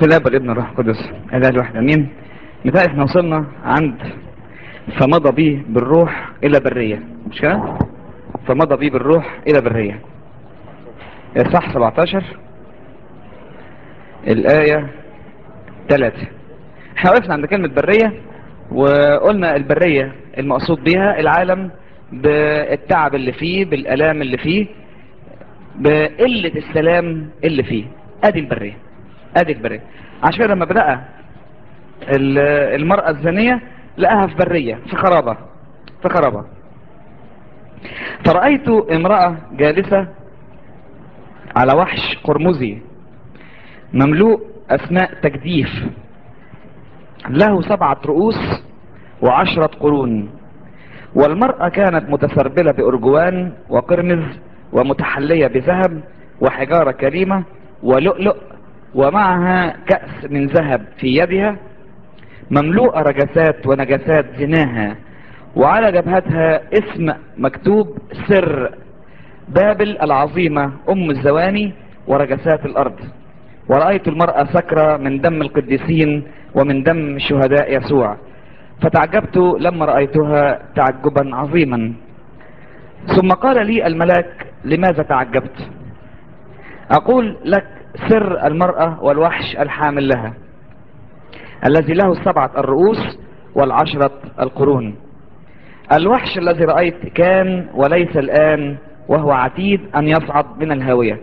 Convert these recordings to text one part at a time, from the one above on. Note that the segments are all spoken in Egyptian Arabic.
بسم الله والابن الروح القدس اله الواحد امين مثال احنا وصلنا عند فمضى بي بالروح الى برية مش كده فمضى بي بالروح الى برية صح 17 الآية 3 احنا وقفنا عند كلمة برية وقلنا البرية المقصود بها العالم بالتعب اللي فيه بالالام اللي فيه بقلة السلام اللي فيه ادي البرية ادي البرية عشان كده لما بدأ المرأة الزانية لقاها في برية في خرابة في خرابة فرأيت امرأة جالسة على وحش قرمزي مملوء أثناء تجديف له سبعة رؤوس وعشرة قرون والمرأة كانت متسربلة بأرجوان وقرمز ومتحلية بذهب وحجارة كريمة ولؤلؤ ومعها كأس من ذهب في يدها مملوءة رجسات ونجسات زناها وعلى جبهتها اسم مكتوب سر بابل العظيمة أم الزواني ورجسات الأرض ورأيت المرأة سكرة من دم القديسين ومن دم شهداء يسوع فتعجبت لما رأيتها تعجبا عظيما ثم قال لي الملاك لماذا تعجبت أقول لك سر المرأة والوحش الحامل لها الذي له السبعة الرؤوس والعشرة القرون الوحش الذي رأيت كان وليس الآن وهو عتيد أن يصعد من الهاوية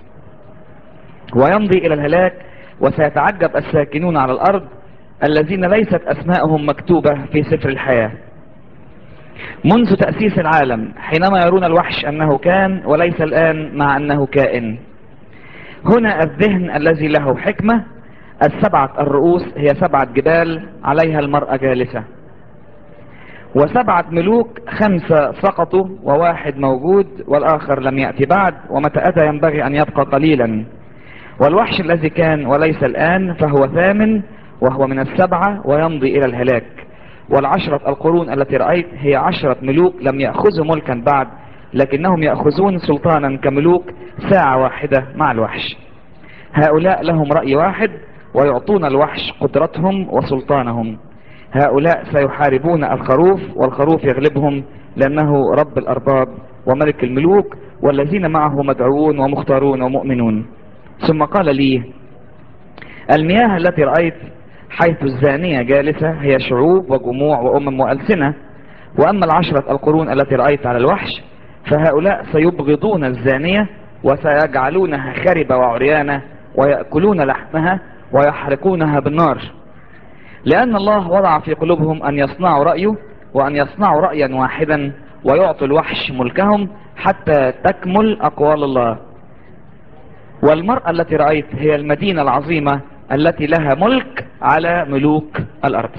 ويمضي إلى الهلاك وسيتعجب الساكنون على الأرض الذين ليست أسماءهم مكتوبة في سفر الحياة منذ تأسيس العالم حينما يرون الوحش أنه كان وليس الآن مع أنه كائن هنا الذهن الذي له حكمة السبعة الرؤوس هي سبعة جبال عليها المرأة جالسة وسبعة ملوك خمسة سقطوا وواحد موجود والآخر لم يأتي بعد ومتى أتى ينبغي أن يبقى قليلا والوحش الذي كان وليس الآن فهو ثامن وهو من السبعة ويمضي إلى الهلاك والعشرة القرون التي رأيت هي عشرة ملوك لم يأخذوا ملكا بعد لكنهم يأخذون سلطانا كملوك ساعة واحدة مع الوحش هؤلاء لهم رأي واحد ويعطون الوحش قدرتهم وسلطانهم هؤلاء سيحاربون الخروف والخروف يغلبهم لأنه رب الأرباب وملك الملوك والذين معه مدعوون ومختارون ومؤمنون ثم قال لي المياه التي رأيت حيث الزانية جالسة هي شعوب وجموع وأمم وألسنة وأما العشرة القرون التي رأيت على الوحش فهؤلاء سيبغضون الزانية وسيجعلونها خربة وعريانة ويأكلون لحمها ويحرقونها بالنار لأن الله وضع في قلوبهم أن يصنعوا رأيه وأن يصنعوا رأيا واحدا ويعطوا الوحش ملكهم حتى تكمل أقوال الله والمرأة التي رأيت هي المدينة العظيمة التي لها ملك على ملوك الأرض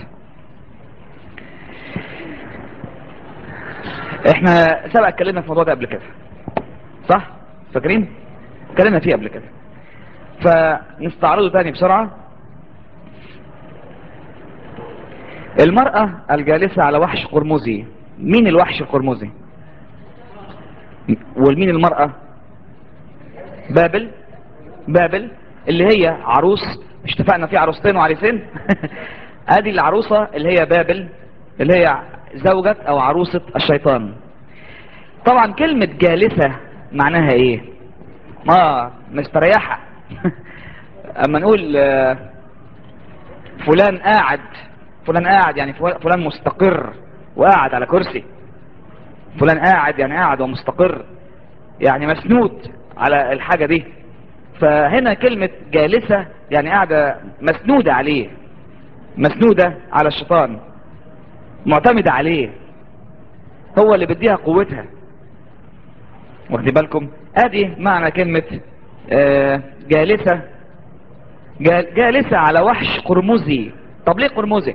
احنا سبق اتكلمنا في الموضوع ده قبل كده صح فاكرين اتكلمنا فيه قبل كده فنستعرضه تاني بسرعة المرأة الجالسة على وحش قرمزي مين الوحش القرمزي والمين المرأة بابل بابل اللي هي عروس مش اتفقنا في عروستين وعريسين ادي العروسة اللي هي بابل اللي هي زوجة او عروسة الشيطان طبعا كلمة جالسة معناها ايه ما مستريحة اما نقول فلان قاعد فلان قاعد يعني فلان مستقر وقاعد على كرسي فلان قاعد يعني قاعد ومستقر يعني مسنود على الحاجة دي فهنا كلمة جالسة يعني قاعدة مسنودة عليه مسنودة على الشيطان معتمدة عليه هو اللي بديها قوتها واخدي بالكم ادي معنى كلمة آه جالسة جال جالسة على وحش قرمزي طب ليه قرمزي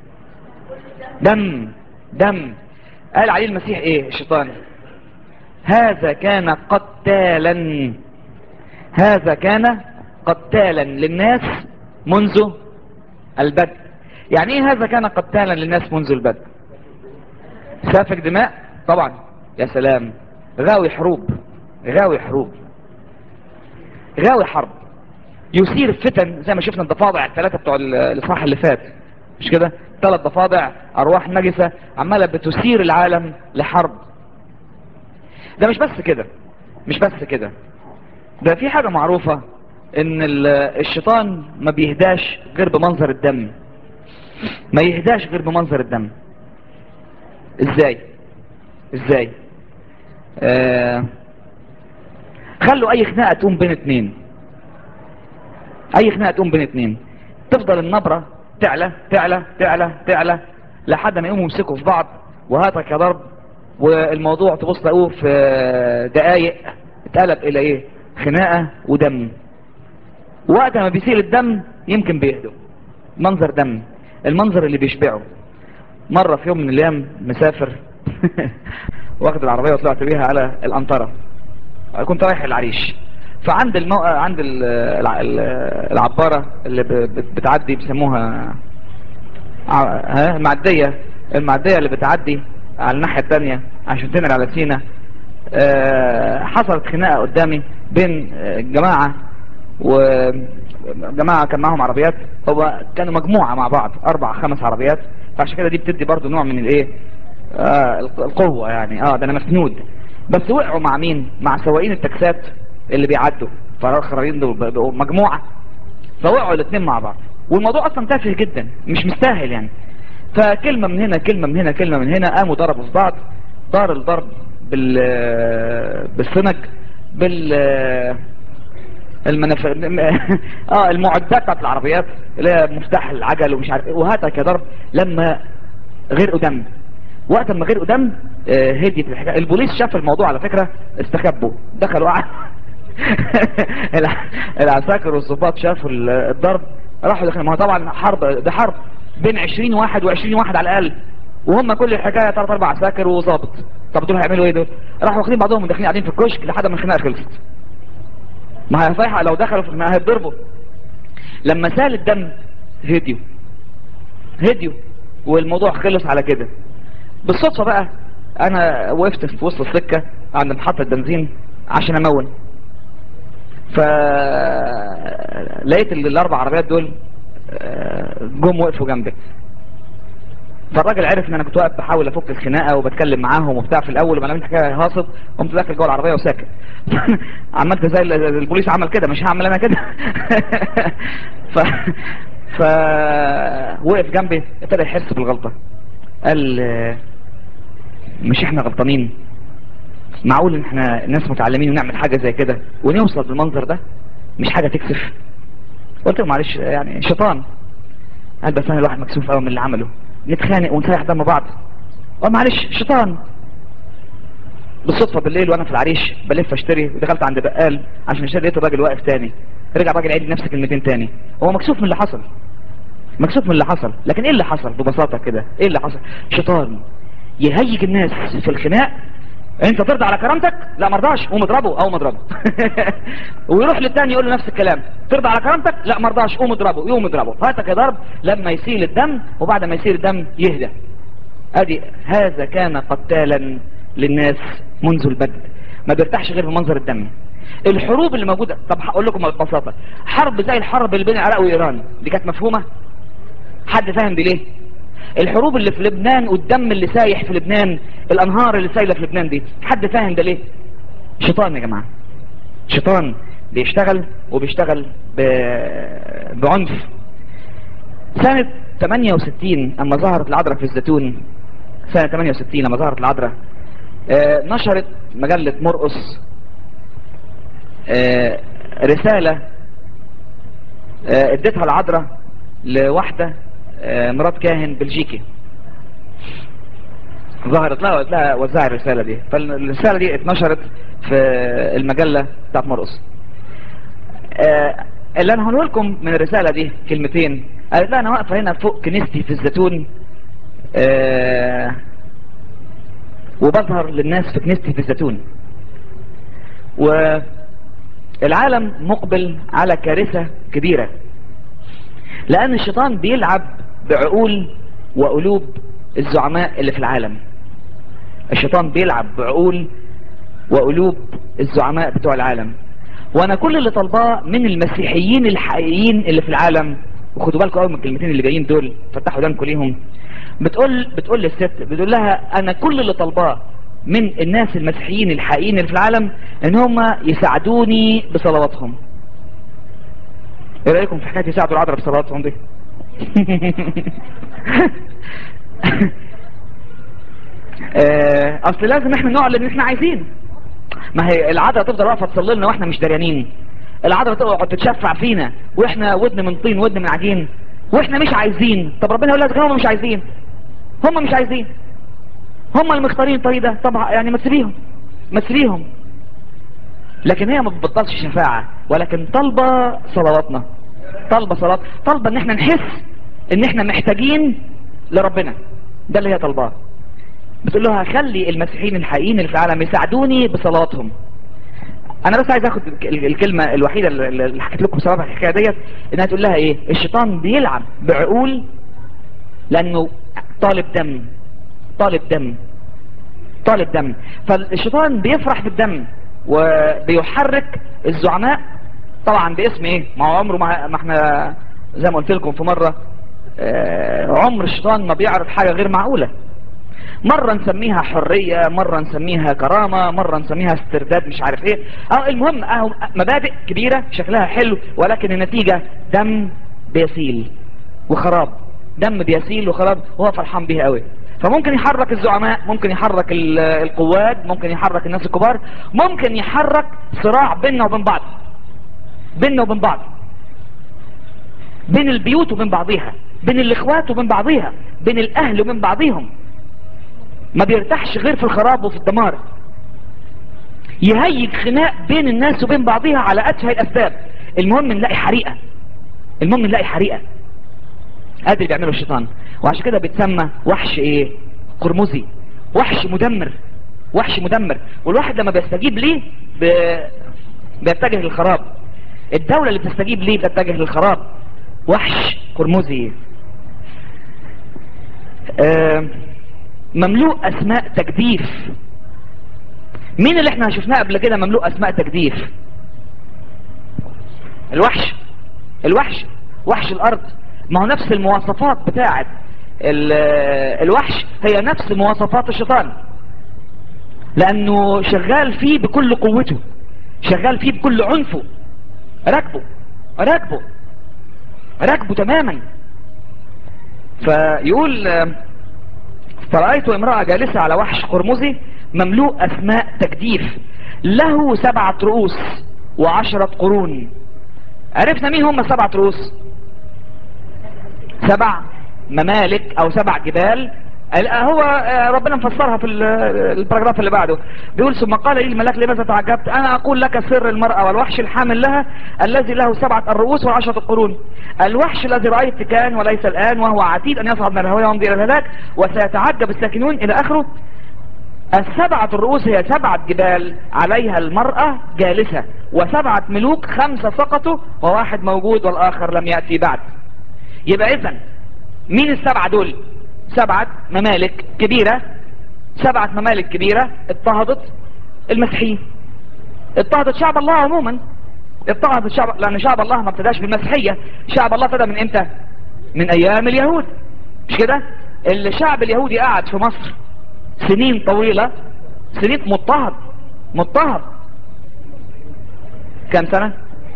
دم دم قال عليه المسيح ايه الشيطان هذا كان قتالا هذا كان قتالا للناس منذ البدء يعني ايه هذا كان قتالا للناس منذ البدء سافك دماء طبعا يا سلام غاوي حروب غاوي حروب غاوي حرب يثير فتن زي ما شفنا الضفادع الثلاثة بتوع ال- الاصحاح اللي فات مش كده ثلاث ضفادع ارواح نجسة عمالة بتثير العالم لحرب ده مش بس كده مش بس كده ده في حاجة معروفة ان ال- الشيطان ما بيهداش غير بمنظر الدم ما يهداش غير بمنظر الدم ازاي ازاي آه خلوا اي خناقة تقوم بين اتنين اي خناقة تقوم بين اتنين تفضل النبرة تعلى تعلى تعلى تعلى لحد ما يقوموا يمسكوا في بعض وهاتك يا ضرب والموضوع تبص تلاقوه في دقايق اتقلب الى ايه خناقة ودم وقت ما بيسيل الدم يمكن بيهدوا منظر دم المنظر اللي بيشبعه مرة في يوم من الايام مسافر واخد العربية وطلعت بيها على الانطرة كنت رايح العريش فعند المو... عند ال... الع- ال- العبارة اللي ب... بت- بتعدي بيسموها ع- ها المعدية المعدية اللي بتعدي على الناحية التانية عشان تنقل على سينا آه، حصلت خناقة قدامي بين آه، جماعة وجماعة كان معاهم عربيات هو كانوا مجموعة مع بعض اربع خمس عربيات فعشان كده دي بتدي برضو نوع من الايه آه الق- القوة يعني اه ده انا مسنود بس وقعوا مع مين مع سواقين التاكسات اللي بيعدوا فاخرين دول بقوا مجموعة فوقعوا الاثنين مع بعض والموضوع اصلا تافه جدا مش مستاهل يعني فكلمة من هنا كلمة من هنا كلمة من هنا قاموا ضربوا في بعض دار الضرب بال بالسنج بال المنف... اه المعدات بتاعت العربيات اللي هي مفتاح العجل ومش عارف ايه وهاتك يا ضرب لما غير دم وقت ما غير دم آه، هديت الحكايه البوليس شاف الموضوع على فكره استخبوا دخلوا قعد الع- العساكر والظباط شافوا ال- الضرب راحوا داخلين ما هو طبعا حرب ده حرب بين 20 واحد و20 واحد على الاقل وهم كل الحكايه ثلاث اربع عساكر وظابط طب دول هيعملوا ايه دول راحوا واخدين بعضهم وداخلين قاعدين في الكشك لحد ما الخناقه خلصت ما هي صحيحه لو دخلوا في الخناقه هيتضربوا لما سال الدم هديوا هديوا والموضوع خلص على كده بالصدفة بقى انا وقفت في وسط السكة عند محطة بنزين عشان امون ف لقيت ال- الاربع عربيات دول آه، جم وقفوا جنبي فالراجل عرف ان انا كنت واقف بحاول افك الخناقه وبتكلم معاهم وبتاع في الاول وما لقيت حكايه هاصب قمت داخل جوه العربيه وساكت عملت زي ال- البوليس عمل كده مش هعمل انا كده ف ف وقف جنبي ابتدى يحس بالغلطه قال آه، مش احنا غلطانين معقول ان احنا ناس متعلمين ونعمل حاجة زي كده ونوصل بالمنظر ده مش حاجة تكسف قلت له معلش يعني شيطان قال بس انا الواحد مكسوف قوي من اللي عمله نتخانق ونسيح دم بعض قال معلش شيطان بالصدفة بالليل وانا في العريش بلف اشتري ودخلت عند بقال عشان اشتري لقيت الراجل واقف تاني رجع الراجل عيد نفس الكلمتين تاني هو مكسوف من اللي حصل مكسوف من اللي حصل لكن ايه اللي حصل ببساطة كده ايه اللي حصل شيطان يهيج الناس في الخناق انت ترضى على كرامتك لا مرضاش قوم اضربه او اضربه ويروح للتاني يقول له نفس الكلام ترضى على كرامتك لا مرضاش قوم اضربه يقوم اضربه فاتك يا ضرب لما يسيل الدم وبعد ما يسيل الدم يهدى ادي هذا كان قتالا للناس منذ البدء ما بيرتاحش غير بمنظر الدم الحروب اللي موجودة طب هقول لكم ببساطة حرب زي الحرب اللي بين العراق وايران دي كانت مفهومة حد فاهم دي ليه الحروب اللي في لبنان والدم اللي سايح في لبنان الانهار اللي سايله في لبنان دي حد فاهم ده ليه شيطان يا جماعه شيطان بيشتغل وبيشتغل ب... بعنف سنة 68 اما ظهرت العذراء في الزيتون سنة 68 لما ظهرت العذراء آه نشرت مجلة مرقص آه رسالة آه اديتها العذراء لواحدة آه مرات كاهن بلجيكي ظهرت لها وقالت لها وزعي الرسالة دي فالرسالة دي اتنشرت في المجلة بتاعت مرقص آه اللي انا هقول لكم من الرسالة دي كلمتين قالت لها انا واقفة هنا فوق كنيستي في الزيتون آه وبظهر للناس في كنيستي في الزيتون والعالم مقبل على كارثة كبيرة لان الشيطان بيلعب بعقول وقلوب الزعماء اللي في العالم الشيطان بيلعب بعقول وقلوب الزعماء بتوع العالم وانا كل اللي طالباه من المسيحيين الحقيقيين اللي في العالم وخدوا بالكم قوي من الكلمتين اللي جايين دول فتحوا دانكم ليهم بتقول بتقول للست بتقول لها انا كل اللي طالباه من الناس المسيحيين الحقيقيين اللي في العالم ان هم يساعدوني بصلواتهم ايه رايكم في حكايه يساعدوا العذراء بصلواتهم دي آه، اصل لازم احنا نعلن ان احنا عايزين ما هي العذراء تفضل واقفه تصلي لنا واحنا مش دريانين العذراء تقعد تتشفع فينا واحنا ودن من طين ودن من عجين واحنا مش عايزين طب ربنا يقول لك هم مش عايزين هم مش عايزين هم اللي مختارين الطريق ده طبعا يعني ما تسيبيهم ما تسيبيهم لكن هي ما بتبطلش شفاعة ولكن طالبة صلواتنا طالبة صلاة طالبة ان احنا نحس ان احنا محتاجين لربنا ده اللي هي طالباه بتقول له هخلي المسيحيين الحقيقيين اللي في العالم يساعدوني بصلاتهم انا بس عايز اخد ال- الكلمة الوحيدة اللي اللي حكيت لكم سبب الحكاية ديت انها تقول لها ايه الشيطان بيلعب بعقول لانه طالب دم طالب دم طالب دم فالشيطان بيفرح بالدم وبيحرك الزعماء طبعا باسم ايه ما هو عمره ما ما احنا زي ما قلت لكم في مرة آه، عمر الشيطان ما بيعرف حاجة غير معقولة مرة نسميها حرية مرة نسميها كرامة مرة نسميها استرداد مش عارف ايه اه المهم اهو مبادئ كبيرة شكلها حلو ولكن النتيجة دم بيسيل وخراب دم بيسيل وخراب وهو فرحان بيها قوي فممكن يحرك الزعماء ممكن يحرك ال- القواد ممكن يحرك الناس الكبار ممكن يحرك صراع بيننا وبين بعض بيننا وبين بعض بين البيوت وبين بعضيها بين الاخوات وبين بعضيها بين الاهل وبين بعضيهم ما بيرتاحش غير في الخراب وفي الدمار يهيج خناق بين الناس وبين بعضيها على اتفه الاسباب المهم نلاقي حريقه المهم نلاقي حريقه ادي اللي بيعمله الشيطان وعشان كده بيتسمى وحش ايه قرمزي وحش مدمر وحش مدمر والواحد لما بيستجيب ليه ب... بيتجه للخراب الدولة اللي بتستجيب ليه بتتجه للخراب وحش قرمزي آه مملوء اسماء تجديف مين اللي احنا شفناه قبل كده مملوء اسماء تجديف الوحش الوحش وحش الارض ما هو نفس المواصفات بتاعت ال- الوحش هي نفس مواصفات الشيطان لانه شغال فيه بكل قوته شغال فيه بكل عنفه راكبه راكبه راكبه تماما فيقول آه، فرأيت امرأة جالسة على وحش قرمزي مملوء اسماء تجديف له سبعة رؤوس وعشرة قرون عرفنا مين هم السبعة رؤوس سبع ممالك او سبع جبال ال- هو آه، ربنا مفسرها في ال- البراجراف اللي بعده بيقول ثم قال لي الملاك لماذا تعجبت انا اقول لك سر المرأة والوحش الحامل لها الذي له سبعة الرؤوس وعشرة القرون الوحش الذي رأيت كان وليس الآن وهو عتيد أن يصعد من الهوية ويمضي إلى الهلاك وسيتعجب الساكنون إلى آخره السبعة الرؤوس هي سبعة جبال عليها المرأة جالسة وسبعة ملوك خمسة سقطوا وواحد موجود والآخر لم يأتي بعد يبقى إذن مين السبعة دول سبعة ممالك كبيرة سبعة ممالك كبيرة اضطهدت المسيحيين اضطهدت شعب الله عموما اضطهدت شعب لأن شعب الله ما ابتداش بالمسيحية شعب الله ابتدى من امتى من ايام اليهود مش كده الشعب اليهودي قعد في مصر سنين طويلة سنين مضطهد مضطهد كام سنة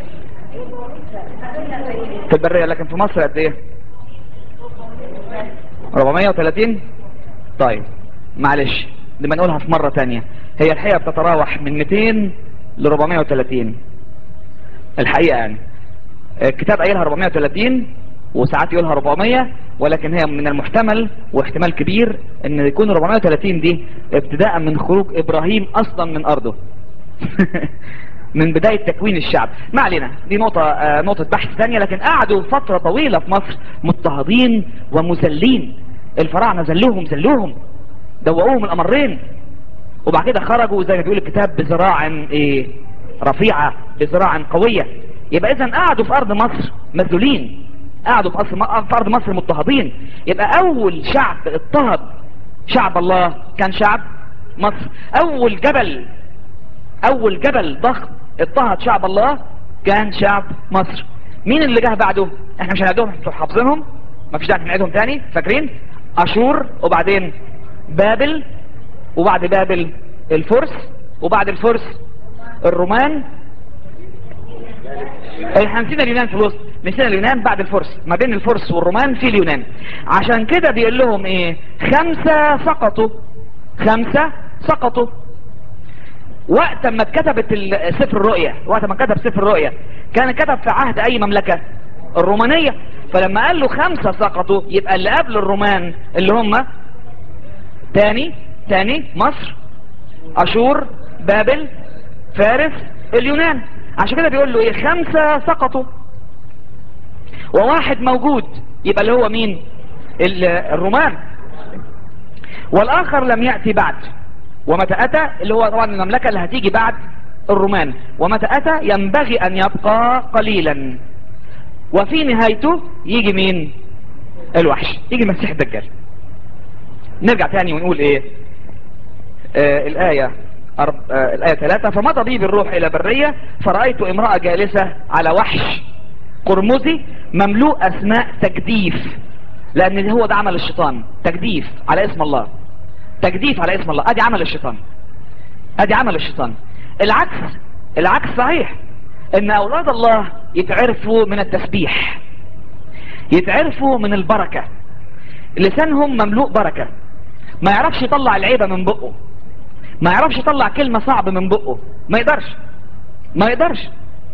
في البرية لكن في مصر قد ايه 430 طيب معلش لما نقولها في مرة تانية هي الحقيقة بتتراوح من 200 ل 430 الحقيقة يعني الكتاب قايلها 430 وساعات يقولها 400 ولكن هي من المحتمل واحتمال كبير ان يكون 430 دي ابتداء من خروج ابراهيم اصلا من ارضه من بداية تكوين الشعب ما علينا دي نقطة آه نقطة بحث ثانية لكن قعدوا فترة طويلة في مصر مضطهدين ومذلين الفراعنة ذلوهم ذلوهم دوقوهم الامرين وبعد كده خرجوا زي ما بيقول الكتاب بذراع ايه رفيعة بذراع قوية يبقى اذا قعدوا في ارض مصر مذلولين قعدوا في, أصل في ارض مصر مضطهدين يبقى اول شعب اضطهد شعب الله كان شعب مصر اول جبل اول جبل ضخم اضطهد شعب الله كان شعب مصر مين اللي جه بعده احنا مش هنعدهم انتوا حافظينهم ما فيش داعي نعيدهم تاني فاكرين اشور وبعدين بابل وبعد بابل الفرس وبعد الفرس الرومان احنا نسينا اليونان في الوسط نسينا اليونان بعد الفرس ما بين الفرس والرومان في اليونان عشان كده بيقول لهم ايه خمسة سقطوا خمسة سقطوا وقت ما اتكتبت ال- سفر الرؤيا وقت ما كتب سفر الرؤيا كان كتب في عهد اي مملكة الرومانية فلما قال له خمسة سقطوا يبقى اللي قبل الرومان اللي هم تاني تاني مصر اشور بابل فارس اليونان عشان كده بيقول له ايه خمسة سقطوا وواحد موجود يبقى اللي هو مين ال- الرومان والاخر لم يأتي بعد ومتى اتى اللي هو طبعا المملكة اللي هتيجي بعد الرومان ومتى اتى ينبغي ان يبقى قليلا وفي نهايته يجي مين الوحش يجي المسيح الدجال نرجع تاني ونقول ايه آه الآية أرب... آه الآية ثلاثة فمضى بي بالروح إلى برية فرأيت امرأة جالسة على وحش قرمزي مملوء أسماء تجديف لأن هو ده عمل الشيطان تجديف على اسم الله تجديف على اسم الله ادي عمل الشيطان ادي عمل الشيطان العكس العكس صحيح ان اولاد الله يتعرفوا من التسبيح يتعرفوا من البركة لسانهم مملوء بركة ما يعرفش يطلع العيبة من بقه ما يعرفش يطلع كلمة صعبة من بقه ما يقدرش ما يقدرش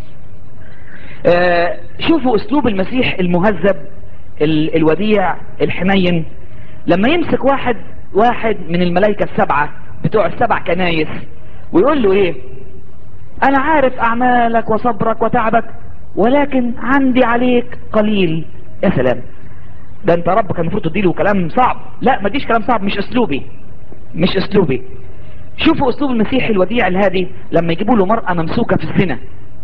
آه شوفوا اسلوب المسيح المهذب ال- الوديع الحنين لما يمسك واحد واحد من الملائكة السبعة بتوع السبع كنايس ويقول له ايه انا عارف اعمالك وصبرك وتعبك ولكن عندي عليك قليل يا سلام ده انت رب كان المفروض تديله كلام صعب لا ما تديش كلام صعب مش اسلوبي مش اسلوبي شوفوا اسلوب المسيح الوديع الهادي لما يجيبوا له مرأة ممسوكة في الزنا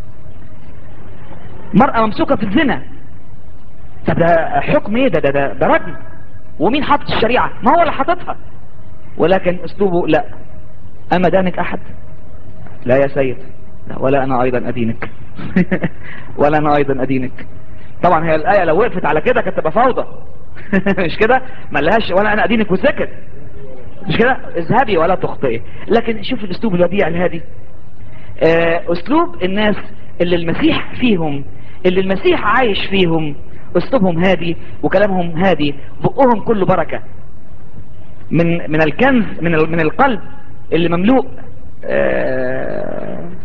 مرأة ممسوكة في الزنا طب ده حكم ايه ده ده ده, ده رجم ومين حاطط الشريعة ما هو اللي حاططها ولكن اسلوبه لا اما دانك احد لا يا سيد لا ولا انا ايضا ادينك ولا انا ايضا ادينك طبعا هي الايه لو وقفت على كده كانت تبقى فوضى مش كده ما لهاش ولا انا ادينك وسكت مش كده اذهبي ولا تخطئي لكن شوف الاسلوب الوديع الهادي آه، اسلوب الناس اللي المسيح فيهم اللي المسيح عايش فيهم اسلوبهم هادي وكلامهم هادي بقهم كله بركة من من الكنز من ال- من القلب اللي مملوء آه،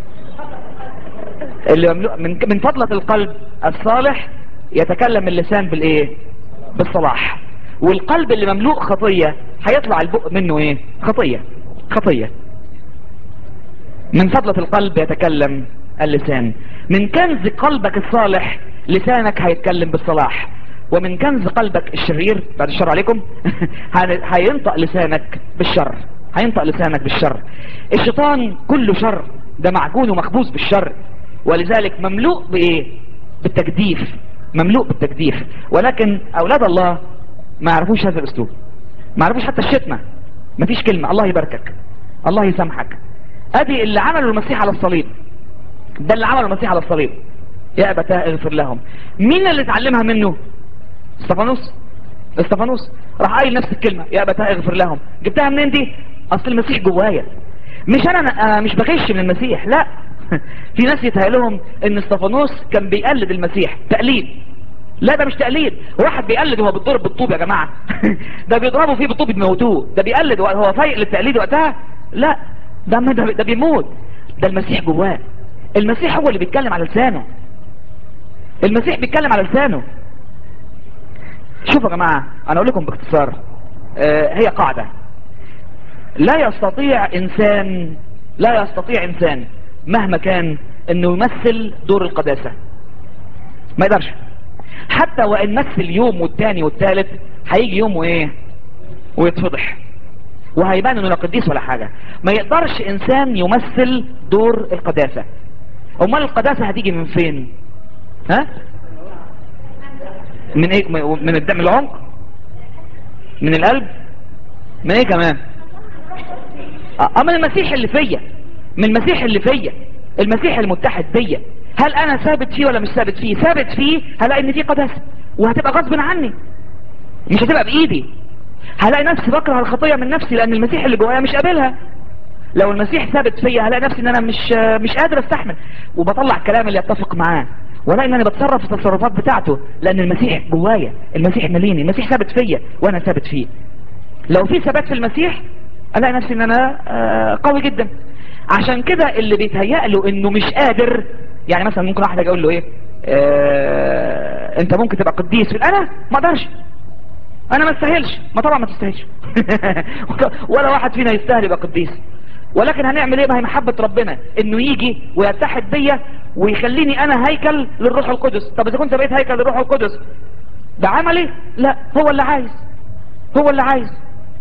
اللي مملوء من من فضلة القلب الصالح يتكلم اللسان بالايه بالصلاح والقلب اللي مملوء خطية هيطلع البق منه ايه خطية خطية من فضلة القلب يتكلم اللسان من كنز قلبك الصالح لسانك هيتكلم بالصلاح ومن كنز قلبك الشرير بعد الشر عليكم هن- هينطق لسانك بالشر هينطق لسانك بالشر الشيطان كله شر ده معجون ومخبوز بالشر ولذلك مملوء بايه بالتجديف مملوء بالتجديف ولكن اولاد الله ما يعرفوش هذا الاسلوب ما يعرفوش حتى الشتمة ما فيش كلمة الله يباركك الله يسامحك ادي اللي عمله المسيح على الصليب ده اللي عمله المسيح على الصليب يا ابتاه اغفر لهم مين اللي اتعلمها منه استفانوس استفانوس راح قايل نفس الكلمة يا ابتاه اغفر لهم جبتها منين دي اصل المسيح جوايا مش انا أنا مش بغش من المسيح لا في ناس يتهيألهم ان استفانوس كان بيقلد المسيح تقليد لا ده مش تقليد واحد بيقلد وهو بيتضرب بالطوب يا جماعة ده بيضربوا فيه بالطوب يموتوه ده بيقلد وهو فايق للتقليد وقتها لا ده ده, ده بيموت ده المسيح جواه المسيح هو اللي بيتكلم على لسانه المسيح بيتكلم على لسانه شوفوا يا جماعة انا اقول لكم باختصار آه هي قاعدة لا يستطيع انسان لا يستطيع انسان مهما كان انه يمثل دور القداسة ما يقدرش حتى وان مثل يوم والتاني والتالت هيجي يوم وايه ويتفضح وهيبان انه لا قديس ولا حاجة ما يقدرش انسان يمثل دور القداسة امال القداسة هتيجي من فين ها من ايه من الدم من العمق من القلب من ايه كمان اه من المسيح اللي فيا من المسيح اللي فيا المسيح المتحد بيا هل انا ثابت فيه ولا مش ثابت فيه ثابت فيه هلاقي ان فيه قداسه وهتبقى غصب عني مش هتبقى بايدي هلاقي نفسي بكره الخطيه من نفسي لان المسيح اللي جوايا مش قابلها لو المسيح ثابت فيا هلاقي نفسي ان انا مش مش قادر استحمل وبطلع الكلام اللي يتفق معاه ولا ان انا بتصرف في التصرفات بتاعته لان المسيح جوايا المسيح مليني المسيح ثابت فيا وانا ثابت فيه لو في ثبات في المسيح الاقي نفسي ان انا آه، قوي جدا عشان كده اللي بيتهيأ له انه مش قادر يعني مثلا ممكن واحد يقول له ايه آه انت ممكن تبقى قديس انا ما اقدرش انا ما استاهلش ما طبعا ما تستاهلش ولا واحد فينا يستاهل يبقى قديس ولكن هنعمل ايه ما هي محبة ربنا انه يجي ويتحد بيا ويخليني انا هيكل للروح القدس طب اذا كنت بقيت هيكل للروح القدس ده عملي لا هو اللي عايز هو اللي عايز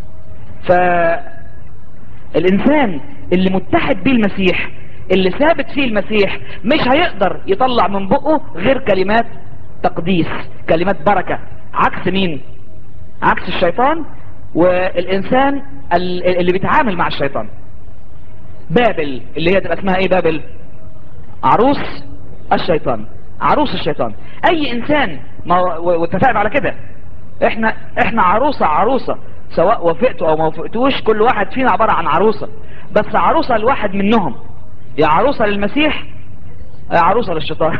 فالإنسان اللي متحد بيه المسيح اللي ثابت فيه المسيح مش هيقدر يطلع من بقه غير كلمات تقديس كلمات بركة عكس مين عكس الشيطان والإنسان اللي بيتعامل مع الشيطان بابل اللي هي تبقى اسمها ايه بابل عروس الشيطان عروس الشيطان اي انسان ما واتفقنا على كده احنا احنا عروسة عروسة سواء وافقتوا او ما وافقتوش كل واحد فينا عبارة عن عروسة بس عروسة الواحد منهم يا عروسة للمسيح يا عروسة للشيطان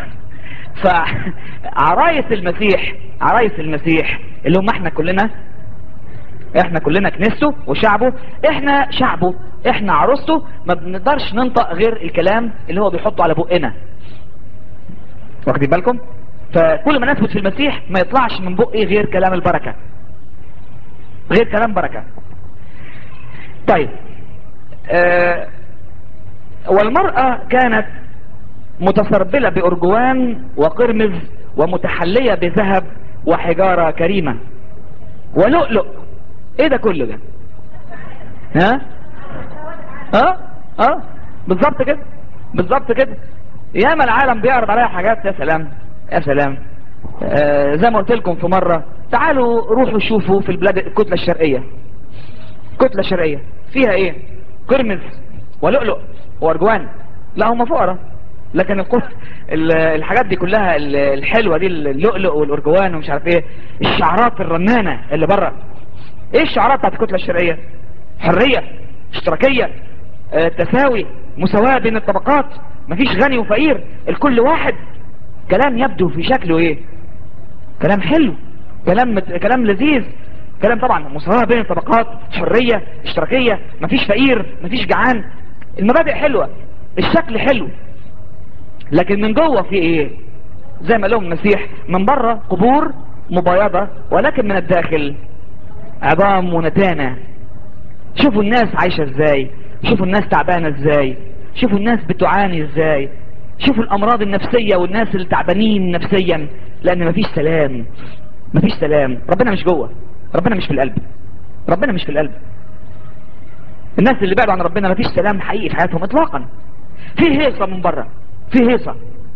فعرايس المسيح عرايس المسيح اللي هم احنا كلنا احنا كلنا كنيسته وشعبه احنا شعبه احنا عروسته ما بنقدرش ننطق غير الكلام اللي هو بيحطه على بقنا واخدين بالكم فكل ما نثبت في المسيح ما يطلعش من بقي غير كلام البركة غير كلام بركة طيب آه والمرأة كانت متسربلة بأرجوان وقرمز ومتحلية بذهب وحجارة كريمة ولؤلؤ ايه ده كله ده ها اه اه بالظبط كده بالظبط كده ياما العالم بيعرض عليها حاجات يا سلام يا سلام آه زي ما قلت لكم في مرة تعالوا روحوا شوفوا في البلاد الكتلة الشرقية الكتلة الشرقية فيها ايه قرمز ولؤلؤ وارجوان لا هم فقراء لكن الحاجات دي كلها الحلوة دي اللؤلؤ والارجوان ومش عارف ايه الشعرات الرنانة اللي بره ايه الشعارات بتاعت الكتلة الشرقية حرية اشتراكية اه تساوي مساواة بين الطبقات مفيش غني وفقير الكل واحد كلام يبدو في شكله ايه كلام حلو كلام كلام لذيذ كلام طبعا مساواة بين الطبقات حرية اشتراكية مفيش فقير مفيش جعان المبادئ حلوة الشكل حلو لكن من جوه في ايه زي ما لهم المسيح من بره قبور مبيضة ولكن من الداخل عظام ونتانة شوفوا الناس عايشة ازاي شوفوا الناس تعبانة ازاي شوفوا الناس بتعاني ازاي شوفوا الامراض النفسية والناس اللي تعبانين نفسيا لان مفيش سلام مفيش سلام ربنا مش جوه ربنا مش في القلب ربنا مش في القلب الناس اللي بعدوا عن ربنا مفيش سلام حقيقي في حياتهم اطلاقا في هيصة من بره في هيصة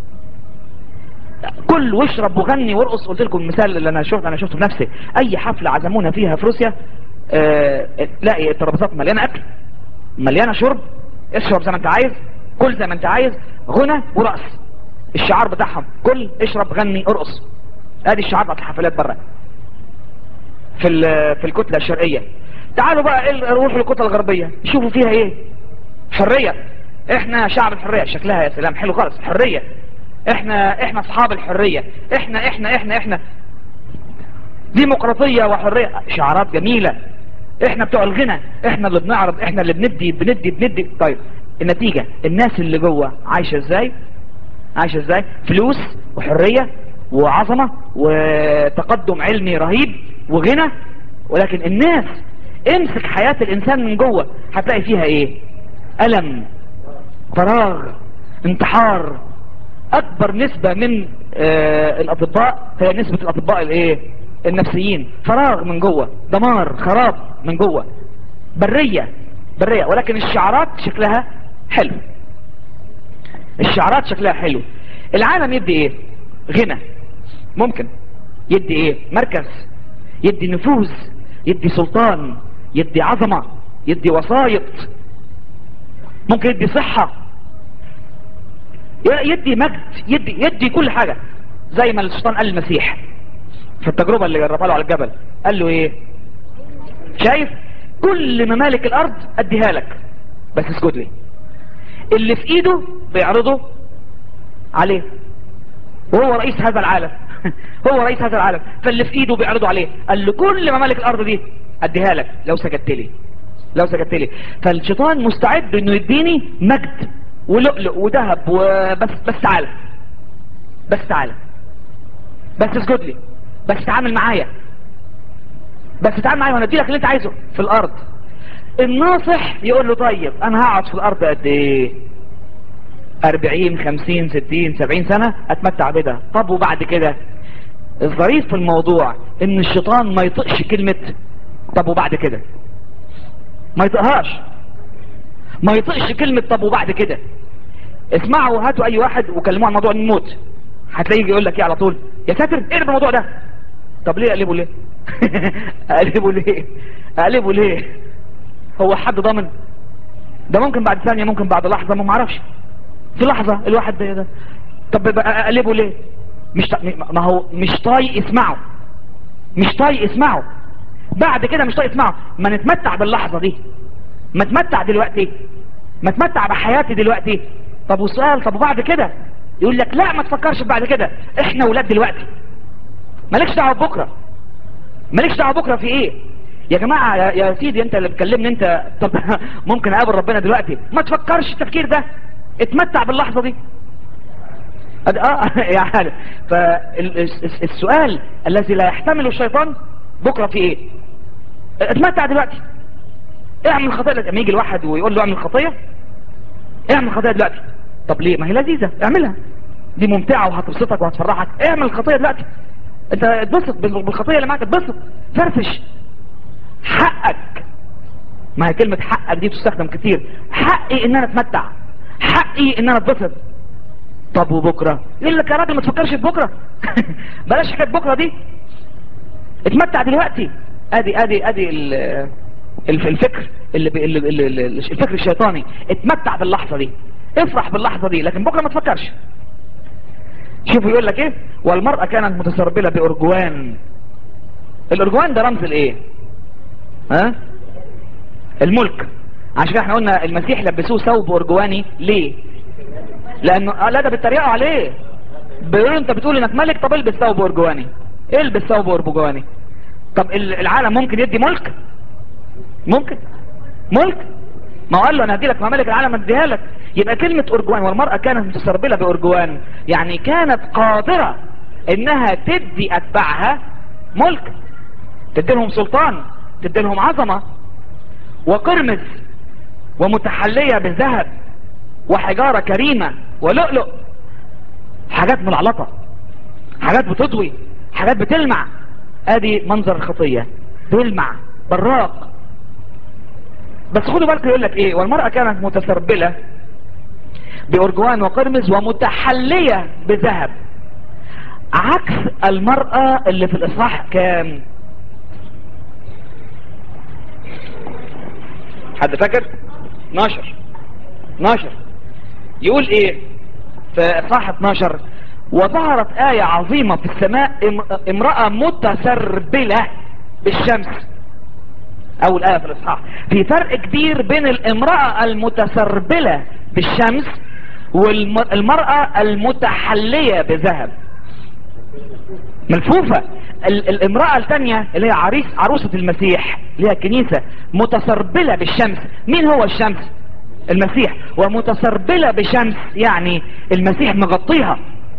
كل واشرب وغني وارقص قلت لكم المثال اللي انا شفت انا شفته بنفسي اي حفلة عزمونا فيها في روسيا اه تلاقي الترابيزات مليانة اكل مليانة شرب اشرب زي ما انت عايز كل زي ما انت عايز غنى ورقص الشعار بتاعهم كل اشرب غني ارقص ادي الشعار بتاعت الحفلات بره في في الكتلة الشرقية تعالوا بقى روحوا الكتلة الغربية شوفوا فيها ايه حرية احنا شعب الحرية شكلها يا سلام حلو خالص حرية احنا احنا اصحاب الحرية احنا احنا احنا احنا ديمقراطية وحرية شعارات جميلة احنا بتوع الغنى احنا اللي بنعرض احنا اللي بندي بندي بندي طيب النتيجة الناس اللي جوه عايشة ازاي عايشة ازاي فلوس وحرية وعظمة وتقدم علمي رهيب وغنى ولكن الناس امسك حياة الانسان من جوه هتلاقي فيها ايه ألم فراغ انتحار اكبر نسبة من آه الاطباء هي نسبة الاطباء الايه النفسيين فراغ من جوه دمار خراب من جوه برية برية ولكن الشعارات شكلها حلو الشعارات شكلها حلو العالم يدي ايه غنى ممكن يدي ايه مركز يدي نفوذ يدي سلطان يدي عظمة يدي وسايط ممكن يدي صحة ي- يدي مجد يدي يدي كل حاجة زي ما الشيطان قال المسيح في التجربة اللي جربها له على الجبل قال له ايه شايف كل ممالك الارض اديها لك بس اسجد لي اللي في ايده بيعرضه عليه وهو رئيس هذا العالم هو رئيس هذا العالم فاللي في ايده بيعرضه عليه قال له كل ممالك الارض دي اديها لك لو سجدت لي لو سجدت لي فالشيطان مستعد انه يديني مجد ولؤلؤ وذهب وبس بس تعالى بس تعالى بس اسجد لي بس تعامل معايا بس تعامل معايا وانا اديلك اللي انت عايزه في الارض الناصح يقول له طيب انا هقعد في الارض قد ايه اربعين خمسين ستين سبعين سنة اتمتع بده طب وبعد كده الظريف في الموضوع ان الشيطان ما يطقش كلمة طب وبعد كده ما يطقهاش ما يطقش كلمة طب وبعد كده اسمعوا هاتوا اي واحد وكلموه عن موضوع الموت هتلاقيه يقول لك ايه على طول يا ساتر اقلب الموضوع ده طب ليه اقلبه ليه اقلبه ليه اقلبه ليه هو حد ضامن ده ممكن بعد ثانية ممكن بعد لحظة ما معرفش في لحظة الواحد ده, ده. طب بقى اقلبه ليه مش ط... ما هو مش طايق يسمعه مش طايق يسمعه بعد كده مش طايق يسمعه ما نتمتع باللحظة دي ما تمتع دلوقتي ما تمتع بحياتي دلوقتي طب وسؤال طب وبعد كده يقول لك لا ما تفكرش بعد كده احنا ولاد دلوقتي مالكش دعوه بكره مالكش دعوه بكره في ايه يا جماعه يا, يا سيدي انت اللي بتكلمني انت طب ممكن اقابل ربنا دلوقتي ما تفكرش التفكير ده اتمتع باللحظه دي أد... اه يعني فالسؤال الذي لا يحتمله الشيطان بكره في ايه اتمتع دلوقتي اعمل خطيه لما يجي الواحد ويقول له اعمل خطيه اعمل خطيه دلوقتي طب ليه ما هي لذيذه اعملها دي ممتعه وهتبسطك وهتفرحك اعمل الخطيه دلوقتي انت اتبسط بالخطيه اللي معاك اتبسط فرفش حقك ما هي كلمه حقك دي تستخدم كتير حقي ان انا اتمتع حقي ان انا اتبسط طب وبكره يقول لك يا راجل ما تفكرش في بكره بلاش حكايه بكره دي اتمتع دلوقتي ادي ادي ادي الفكر اللي, بي اللي, اللي, اللي الفكر الشيطاني اتمتع باللحظه دي افرح باللحظه دي لكن بكره ما تفكرش شوفوا يقول لك ايه والمرأة كانت متسربلة بأرجوان الأرجوان ده رمز الايه ها الملك عشان احنا قلنا المسيح لبسوه ثوب أرجواني ليه لانه لا ده بيتريقوا عليه بيقولوا انت بتقول انك ملك طب البس ثوب أرجواني البس ثوب أرجواني طب العالم ممكن يدي ملك ممكن ملك ما هو قال له انا هدي لك ممالك العالم اديها لك يبقى كلمة أرجوان والمرأة كانت متسربلة بأرجوان يعني كانت قادرة انها تدي اتباعها ملك تدي لهم سلطان تدي لهم عظمة وقرمز ومتحلية بالذهب وحجارة كريمة ولؤلؤ حاجات ملعلطة حاجات بتضوي حاجات بتلمع ادي منظر الخطية بيلمع براق بس خدوا بالكم يقول لك ايه والمرأة كانت متسربلة بأرجوان وقرمز ومتحلية بذهب عكس المرأة اللي في الإصحاح كام حد فاكر 12 12 يقول ايه في إصحاح 12 وظهرت آية عظيمة في السماء امرأة متسربلة بالشمس اول آية في الإصحاح في فرق كبير بين الامرأة المتسربلة بالشمس والمرأة المتحلية بذهب ملفوفة الامرأة الثانية اللي هي عريس عروسة المسيح اللي هي الكنيسة متسربلة بالشمس مين هو الشمس المسيح ومتسربلة بشمس يعني المسيح مغطيها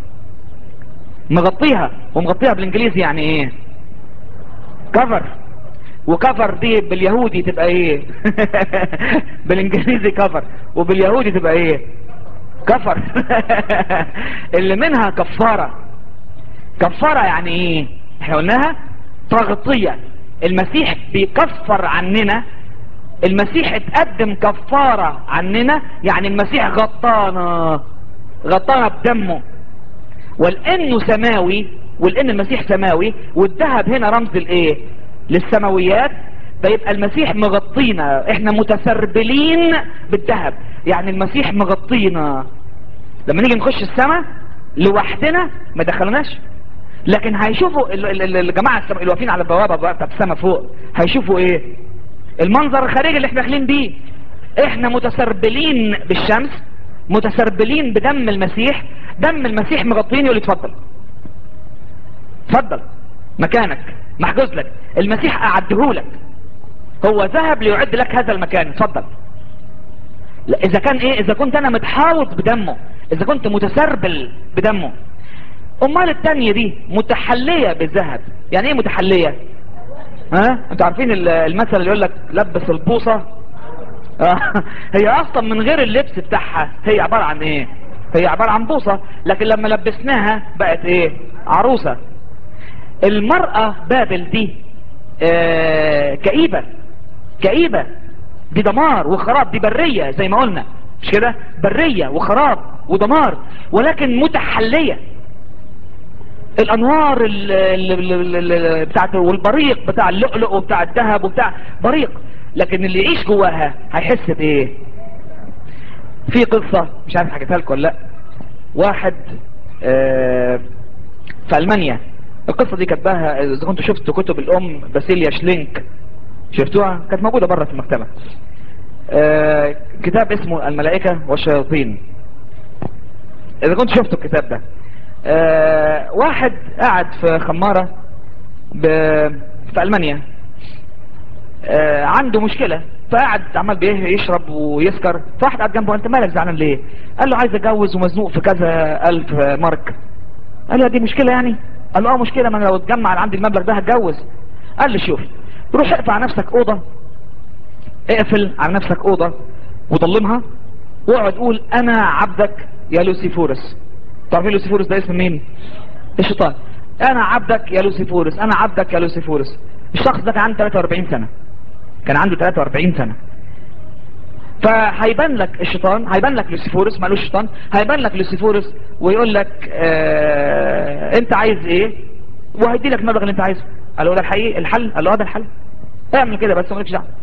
مغطيها ومغطيها بالانجليزي يعني ايه كفر وكفر دي باليهودي تبقى ايه بالانجليزي كفر وباليهودي تبقى ايه كفر اللي منها كفارة كفارة يعني ايه احنا قلناها تغطية المسيح بيكفر عننا المسيح اتقدم كفارة عننا يعني المسيح غطانا غطانا بدمه ولانه سماوي ولان المسيح سماوي والذهب هنا رمز الايه للسماويات فيبقى المسيح مغطينا احنا متسربلين بالذهب يعني المسيح مغطينا لما نيجي نخش السماء لوحدنا ما دخلناش لكن هيشوفوا ال- ال- ال- الجماعه السما- اللي واقفين على البوابه بقى بتاعت السماء فوق هيشوفوا ايه المنظر الخارجي اللي احنا داخلين بيه احنا متسربلين بالشمس متسربلين بدم المسيح دم المسيح مغطيني يقول لي اتفضل اتفضل مكانك محجوز لك المسيح اعدهولك هو ذهب ليعد لك هذا المكان اتفضل لا اذا كان ايه اذا كنت انا متحاوط بدمه اذا كنت متسربل بدمه امال التانية دي متحلية بالذهب يعني ايه متحلية ها انتوا عارفين ال- المثل اللي يقول لك لبس البوصة آه، هي اصلا من غير اللبس بتاعها هي عبارة عن ايه هي عبارة عن بوصة لكن لما لبسناها بقت ايه عروسة المرأة بابل دي آه كئيبة كئيبة دي دمار وخراب دي برية زي ما قلنا مش كده برية وخراب ودمار ولكن متحلية الانوار ال- ال- ال- ال- ال- بتاعت والبريق بتاع اللؤلؤ وبتاع الذهب وبتاع بريق لكن اللي يعيش جواها هيحس بايه في قصة مش عارف حكيتها لكم ولا لا واحد آه في المانيا القصة دي كتبها اذا كنتوا شفتوا كتب الام باسيليا شلينك شفتوها كانت موجودة بره في المكتبة آه كتاب اسمه الملائكة والشياطين اذا كنت شفتوا الكتاب ده آه واحد قاعد في خمارة ب... في المانيا آه عنده مشكلة فقعد عمال بيه يشرب ويسكر فواحد قاعد جنبه انت مالك زعلان ليه قال له عايز اتجوز ومزنوق في كذا الف مارك قال له دي مشكلة يعني قال له اه مشكلة ما انا لو اتجمع اللي عندي المبلغ ده هتجوز قال له شوف روح اقفل على نفسك اوضة اقفل على نفسك اوضة وضلمها واقعد قول انا عبدك يا لوسيفورس تعرفين لوسيفورس ده اسم مين الشيطان انا عبدك يا لوسيفورس انا عبدك يا لوسيفورس الشخص ده كان عنده 43 سنة كان عنده 43 سنة فهيبان لك الشيطان هيبان لك لوسيفورس مالوش شيطان هيبان لك لوسيفورس ويقول لك آه انت عايز ايه وهيدي لك المبلغ اللي انت عايزه قال له ده الحقيقي الحل قال له اه ده الحل اعمل كده بس مالكش دعوه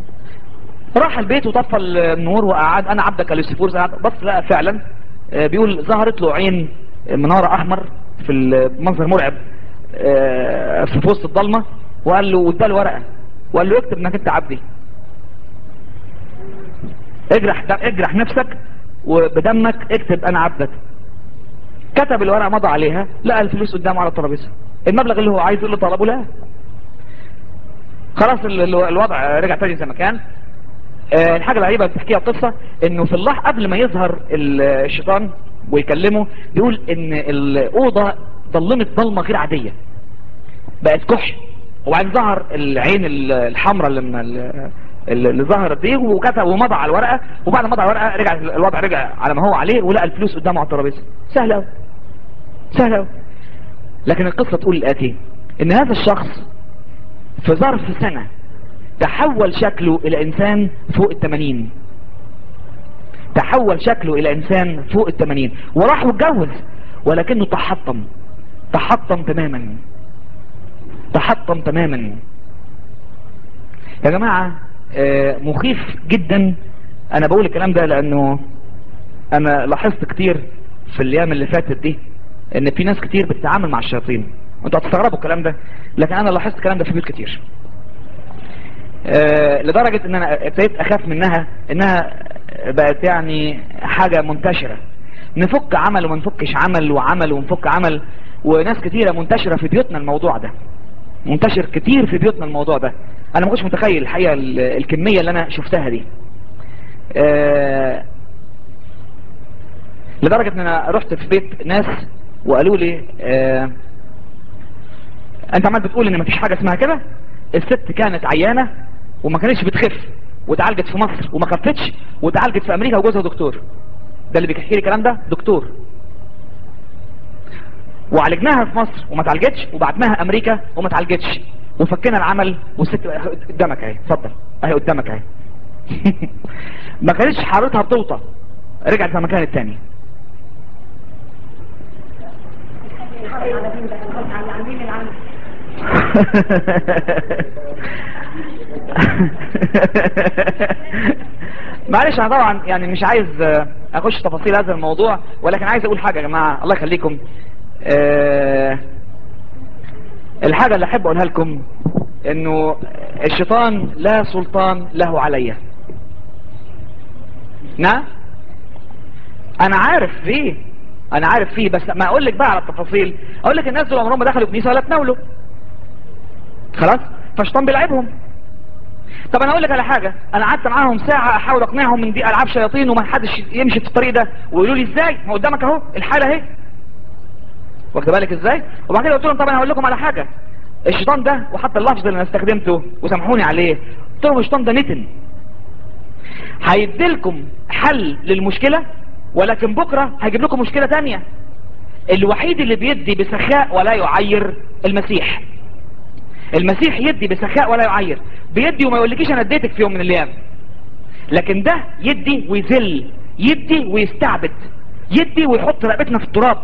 راح البيت وطفى النور وقعد انا عبدك يا لوسيفورس قعد بص لقى فعلا آه بيقول ظهرت له عين منارة احمر في المنظر مرعب آه في وسط الضلمه وقال له واداله ورقه وقال له اكتب انك انت عبدي اجرح اجرح نفسك وبدمك اكتب انا عبدك كتب الورقه مضى عليها لقى الفلوس قدامه على الترابيزه المبلغ اللي هو عايزه اللي طلبه لقاه خلاص ال- ال- الوضع رجع تاني زي ما كان آه، الحاجة الغريبة اللي بتحكيها القصة انه في الله قبل ما يظهر ال- الشيطان ويكلمه بيقول ان الاوضة ظلمت ظلمة غير عادية بقت كحل وبعدين ظهر العين ال- الحمراء اللي من ال- اللي اللي ظهرت دي وكتب ومضى على الورقة وبعد ما مضى على الورقة رجع الوضع رجع على ما هو عليه ولقى الفلوس قدامه على الترابيزة سهل قوي سهل قوي لكن القصة تقول الآتي ان هذا الشخص في ظرف سنة تحول شكله الى انسان فوق التمانين تحول شكله الى انسان فوق التمانين وراح واتجوز ولكنه تحطم تحطم تماما تحطم تماما يا جماعة آه، مخيف جدا انا بقول الكلام ده لانه انا لاحظت كتير في الايام اللي فاتت دي ان في ناس كتير بتتعامل مع الشياطين انتوا هتستغربوا الكلام ده لكن انا لاحظت الكلام ده في بيوت كتير آه، لدرجة ان انا ابتديت اخاف منها انها بقت يعني حاجة منتشرة نفك عمل وما نفكش عمل وعمل ونفك عمل وناس كتيرة منتشرة في بيوتنا الموضوع ده منتشر كتير في بيوتنا الموضوع ده انا ما كنتش متخيل الحقيقة ال- الكمية اللي انا شفتها دي آه، لدرجة ان انا رحت في بيت ناس وقالوا لي آه، انت عمال بتقول ان مفيش حاجة اسمها كده الست كانت عيانة وما كانتش بتخف وتعالجت في مصر وما خفتش وتعالجت في امريكا وجوزها دكتور ده اللي بيحكي لي الكلام ده دكتور وعالجناها في مصر وما تعالجتش وبعتناها امريكا وما تعالجتش وفكنا العمل والست قدامك اهي اتفضل اهي قدامك اهي ما كانتش حرارتها بتوطى رجعت لمكان التاني معلش انا طبعا يعني مش عايز آه، اخش في تفاصيل هذا الموضوع ولكن عايز اقول حاجة يا جماعة الله يخليكم آه، الحاجة اللي احب اقولها لكم انه الشيطان لا سلطان له عليا نعم انا عارف فيه انا عارف فيه بس ما اقول لك بقى على التفاصيل اقول لك الناس دول عمرهم ما دخلوا كنيسه ولا تناولوا خلاص فالشيطان بيلعبهم طب انا اقول لك على حاجه انا قعدت معاهم ساعه احاول اقنعهم من دي العاب شياطين وما حدش يمشي في الطريق ده ويقولوا لي ازاي ما قدامك اهو الحاله اهي واخد بالك ازاي وبعد كده قلت لهم طب انا هقول لكم على حاجه الشيطان ده وحتى اللفظ اللي انا استخدمته وسامحوني عليه قلت لهم الشيطان ده نتن هيديلكم حل للمشكله ولكن بكره هيجيب لكم مشكله تانية الوحيد اللي بيدي بسخاء ولا يعير المسيح المسيح يدي بسخاء ولا يعير بيدي وما يقولكيش انا اديتك في يوم من الايام لكن ده يدي ويذل يدي ويستعبد يدي ويحط رقبتنا في التراب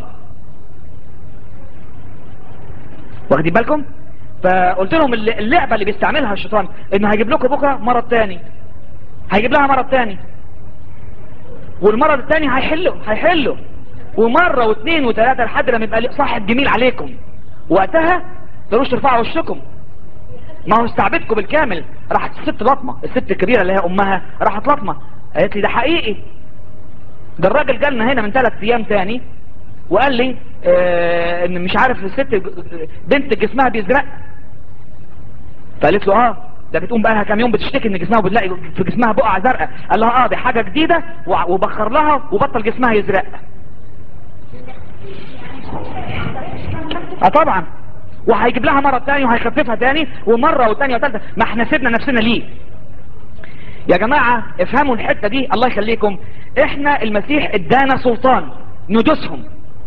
واخدين بالكم فقلت لهم الل- اللعبه اللي بيستعملها الشيطان انه هيجيب لكم بكره مرض تاني هيجيب لها مرض تاني والمرض التاني هيحله هيحله ومره واثنين وثلاثه لحد لما يبقى صاحب جميل عليكم وقتها تقدروش ترفعوا وشكم ما هو استعبدكم بالكامل راحت الست لطمه الست الكبيره اللي هي امها راحت لطمه قالت لي ده حقيقي ده الراجل جالنا هنا من ثلاث ايام تاني وقال لي آه ان مش عارف الست بنت جسمها بيزرق فقالت له اه ده بتقوم بقى لها كام يوم بتشتكي ان جسمها بتلاقي في جسمها بقع زرقاء قال لها اه دي حاجه جديده وع- وبخر لها وبطل جسمها يزرق اه طبعا وهيجيب لها مرة تاني وهيخففها تاني ومرة وتانية وتالتة ما احنا سيبنا نفسنا ليه يا جماعة افهموا الحتة دي الله يخليكم احنا المسيح ادانا سلطان ندوسهم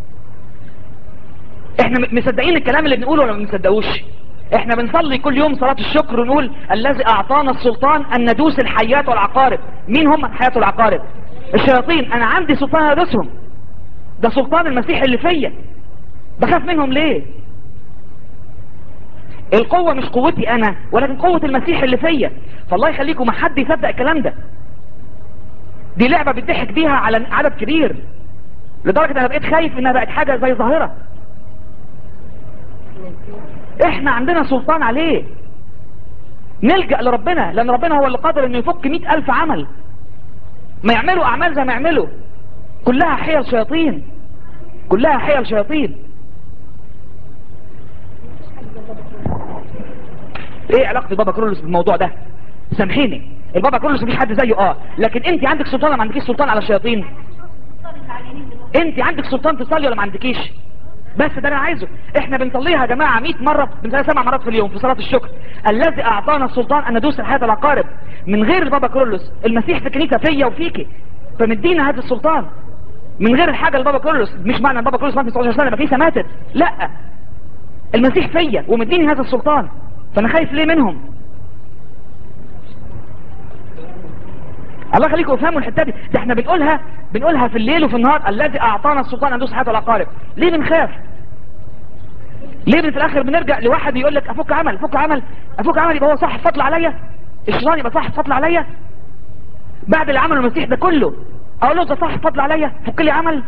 احنا م- مصدقين الكلام اللي بنقوله ولا ما بنصدقوش احنا بنصلي كل يوم صلاة الشكر ونقول الذي اعطانا السلطان ان ندوس الحيات والعقارب مين هم الحيات والعقارب الشياطين انا عندي سلطان ادوسهم ده سلطان المسيح اللي فيا بخاف منهم ليه القوة مش قوتي انا ولكن قوة المسيح اللي فيا فالله يخليكم ما حد يصدق الكلام ده دي لعبة بيضحك بيها على عدد كبير لدرجة انا بقيت خايف انها بقت حاجة زي ظاهرة احنا عندنا سلطان عليه نلجأ لربنا لان ربنا هو اللي قادر انه يفك مئة الف عمل ما يعملوا اعمال زي ما يعملوا كلها حيل شياطين كلها حيل شياطين ايه علاقة البابا كرولوس بالموضوع ده سامحيني البابا كرولوس مفيش حد زيه اه لكن انت عندك سلطان ولا ما عندكيش سلطان على الشياطين انت عندك سلطان تصلي ولا ما عندكيش بس ده انا عايزه احنا بنصليها يا جماعة 100 مرة بنصليها سبع مرات في اليوم في صلاة الشكر الذي اعطانا السلطان ان ندوس الحياة العقارب من غير البابا كرولوس المسيح في كنيسة فيا وفيكي فمدينا هذا السلطان من غير الحاجة البابا كرولوس مش معنى البابا كرولوس مات في 19 سنة يبقى كنيسة ماتت لا المسيح فيا ومديني هذا السلطان فانا خايف ليه منهم الله يخليكم افهموا الحته دي ده احنا بنقولها بنقولها في الليل وفي النهار الذي اعطانا السلطان ان ندوس حياه العقارب ليه بنخاف ليه في الاخر بنرجع لواحد يقول لك افك عمل افك عمل افك عمل يبقى هو صاحب فضل عليا الشيطان يبقى صاحب فضل عليا بعد اللي عمله المسيح ده كله اقول له ده صاحب فضل عليا فك لي عمل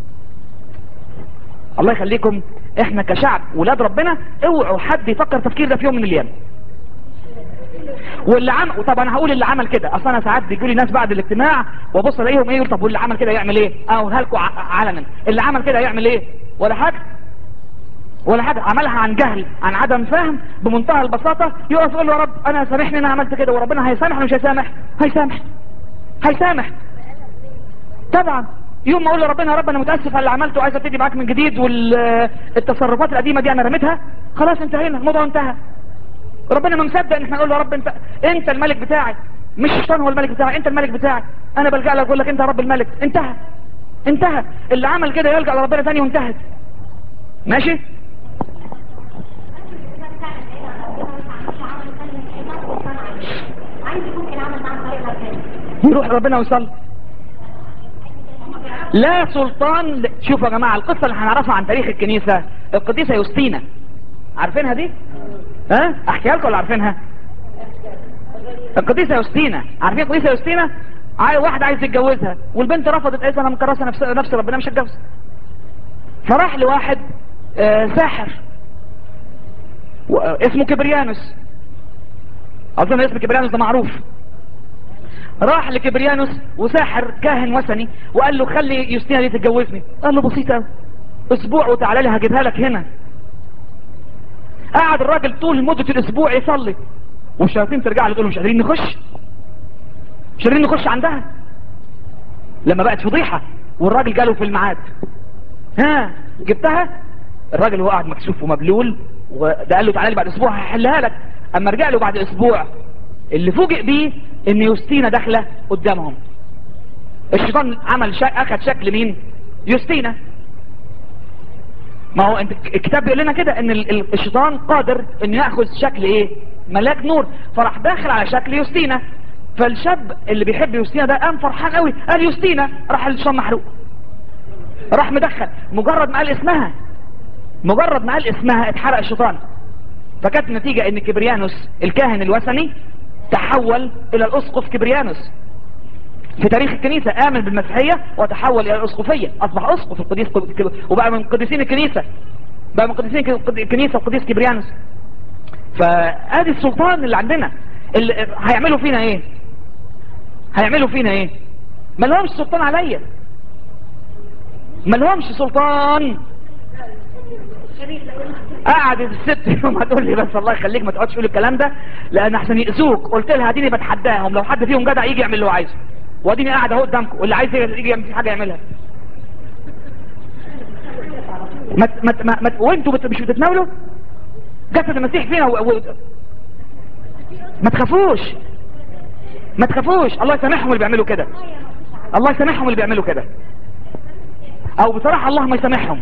الله يخليكم احنا كشعب ولاد ربنا اوعوا حد يفكر تفكير ده في يوم من الايام واللي عمل طب انا هقول اللي عمل كده اصل انا ساعات بيجوا لي ناس بعد الاجتماع وابص الاقيهم ايه يقول طب واللي عمل كده يعمل ايه اقولها لكم ع- علنا اللي عمل كده يعمل ايه ولا حاجه ولا حاجه عملها عن جهل عن عدم فهم بمنتهى البساطه يقف يقول له يا رب انا سامحني ان انا عملت كده وربنا هيسامح ولا مش هيسامح هيسامح هيسامح طبعا يوم ما اقول لربنا يا رب انا متاسف على اللي عملته وعايز ابتدي معاك من جديد والتصرفات القديمه دي انا رميتها خلاص انتهينا الموضوع انتهى ربنا ما مصدق ان احنا نقول له يا رب انت انت الملك بتاعي مش الشيطان هو الملك بتاعي انت الملك بتاعي انا بلجأ لك اقول لك انت يا رب الملك انتهى انتهى اللي عمل كده يلجأ لربنا تاني وانتهت ماشي عايز يكون العمل معاه طريقة تانية يروح ربنا ويصلي لا سلطان ل... شوفوا يا جماعة القصة اللي هنعرفها عن تاريخ الكنيسة القديسة يوستينا عارفينها دي ها احكيها لكم ولا عارفينها القديسة يوستينا عارفين القديسة يوستينا عاي واحد عايز يتجوزها والبنت رفضت قالت انا مكرسه نفس نفس ربنا مش هتجوز فراح لواحد آه ساحر و- آه، اسمه كبريانوس اظن اسم كبريانوس ده معروف راح لكبريانوس وساحر كاهن وثني وقال له خلي يوستينا دي تتجوزني قال له بسيطة أوي. اسبوع وتعالى لي هجيبها لك هنا قعد الراجل طول مدة الاسبوع يصلي والشياطين ترجع له تقول له مش قادرين نخش مش قادرين نخش عندها لما بقت فضيحة والراجل جاله في الميعاد ها جبتها الراجل هو قاعد مكسوف ومبلول وده قال له تعالى لي بعد اسبوع هحلها لك اما رجع له بعد اسبوع اللي فوجئ بيه ان يوستينا داخله قدامهم الشيطان عمل شك... اخذ شكل مين يوستينا ما هو انت الكتاب بيقول لنا كده ان ال- ال- الشيطان قادر انه ياخذ شكل ايه ملاك نور فراح داخل على شكل يوستينا فالشاب اللي بيحب يوستينا ده قام فرحان قوي قال يوستينا راح الشيطان محروق راح مدخل مجرد ما قال اسمها مجرد ما قال اسمها اتحرق الشيطان فكانت النتيجة ان كبريانوس الكاهن الوثني تحول الى الاسقف كبريانوس في تاريخ الكنيسة آمن بالمسيحية وتحول إلى الأسقفية أصبح أسقف القديس كب- وبقى من قديسين الكنيسة بقى من قديسين ك- الكنيسة القديس كبريانوس فادي السلطان اللي عندنا اللي هيعملوا فينا ايه هيعملوا فينا ايه ما لهمش سلطان عليا ما لهمش سلطان قعدت الست يوم هتقول لي بس الله يخليك ما تقعدش تقول الكلام ده لان احسن يأذوك قلت لها اديني بتحداهم لو حد فيهم جدع يجي يعمل اللي هو عايزه واديني قاعد اهو قدامكم واللي عايز يجي يعمل في حاجه يعملها ما ت- ما ت- ما ما- وانتوا بت- مش بتتناولوا جسد المسيح فينا و... و... ما تخافوش ما تخافوش الله يسامحهم اللي بيعملوا كده الله يسامحهم اللي بيعملوا كده او بصراحه الله ما يسامحهم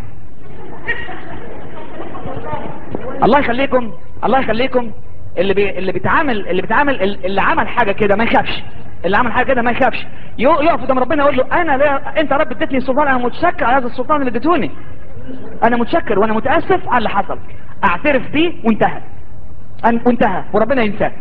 الله يخليكم الله يخليكم اللي بي... اللي بيتعامل اللي بيتعامل اللي عمل حاجه كده ما يخافش اللي عمل حاجه كده ما يخافش يق- يقف قدام ربنا يقول له انا لا انت يا رب اديتني السلطان انا متشكر على هذا السلطان اللي اديتوني انا متشكر وانا متاسف على اللي حصل اعترف بيه وانتهى أن- وانتهى وربنا ينساه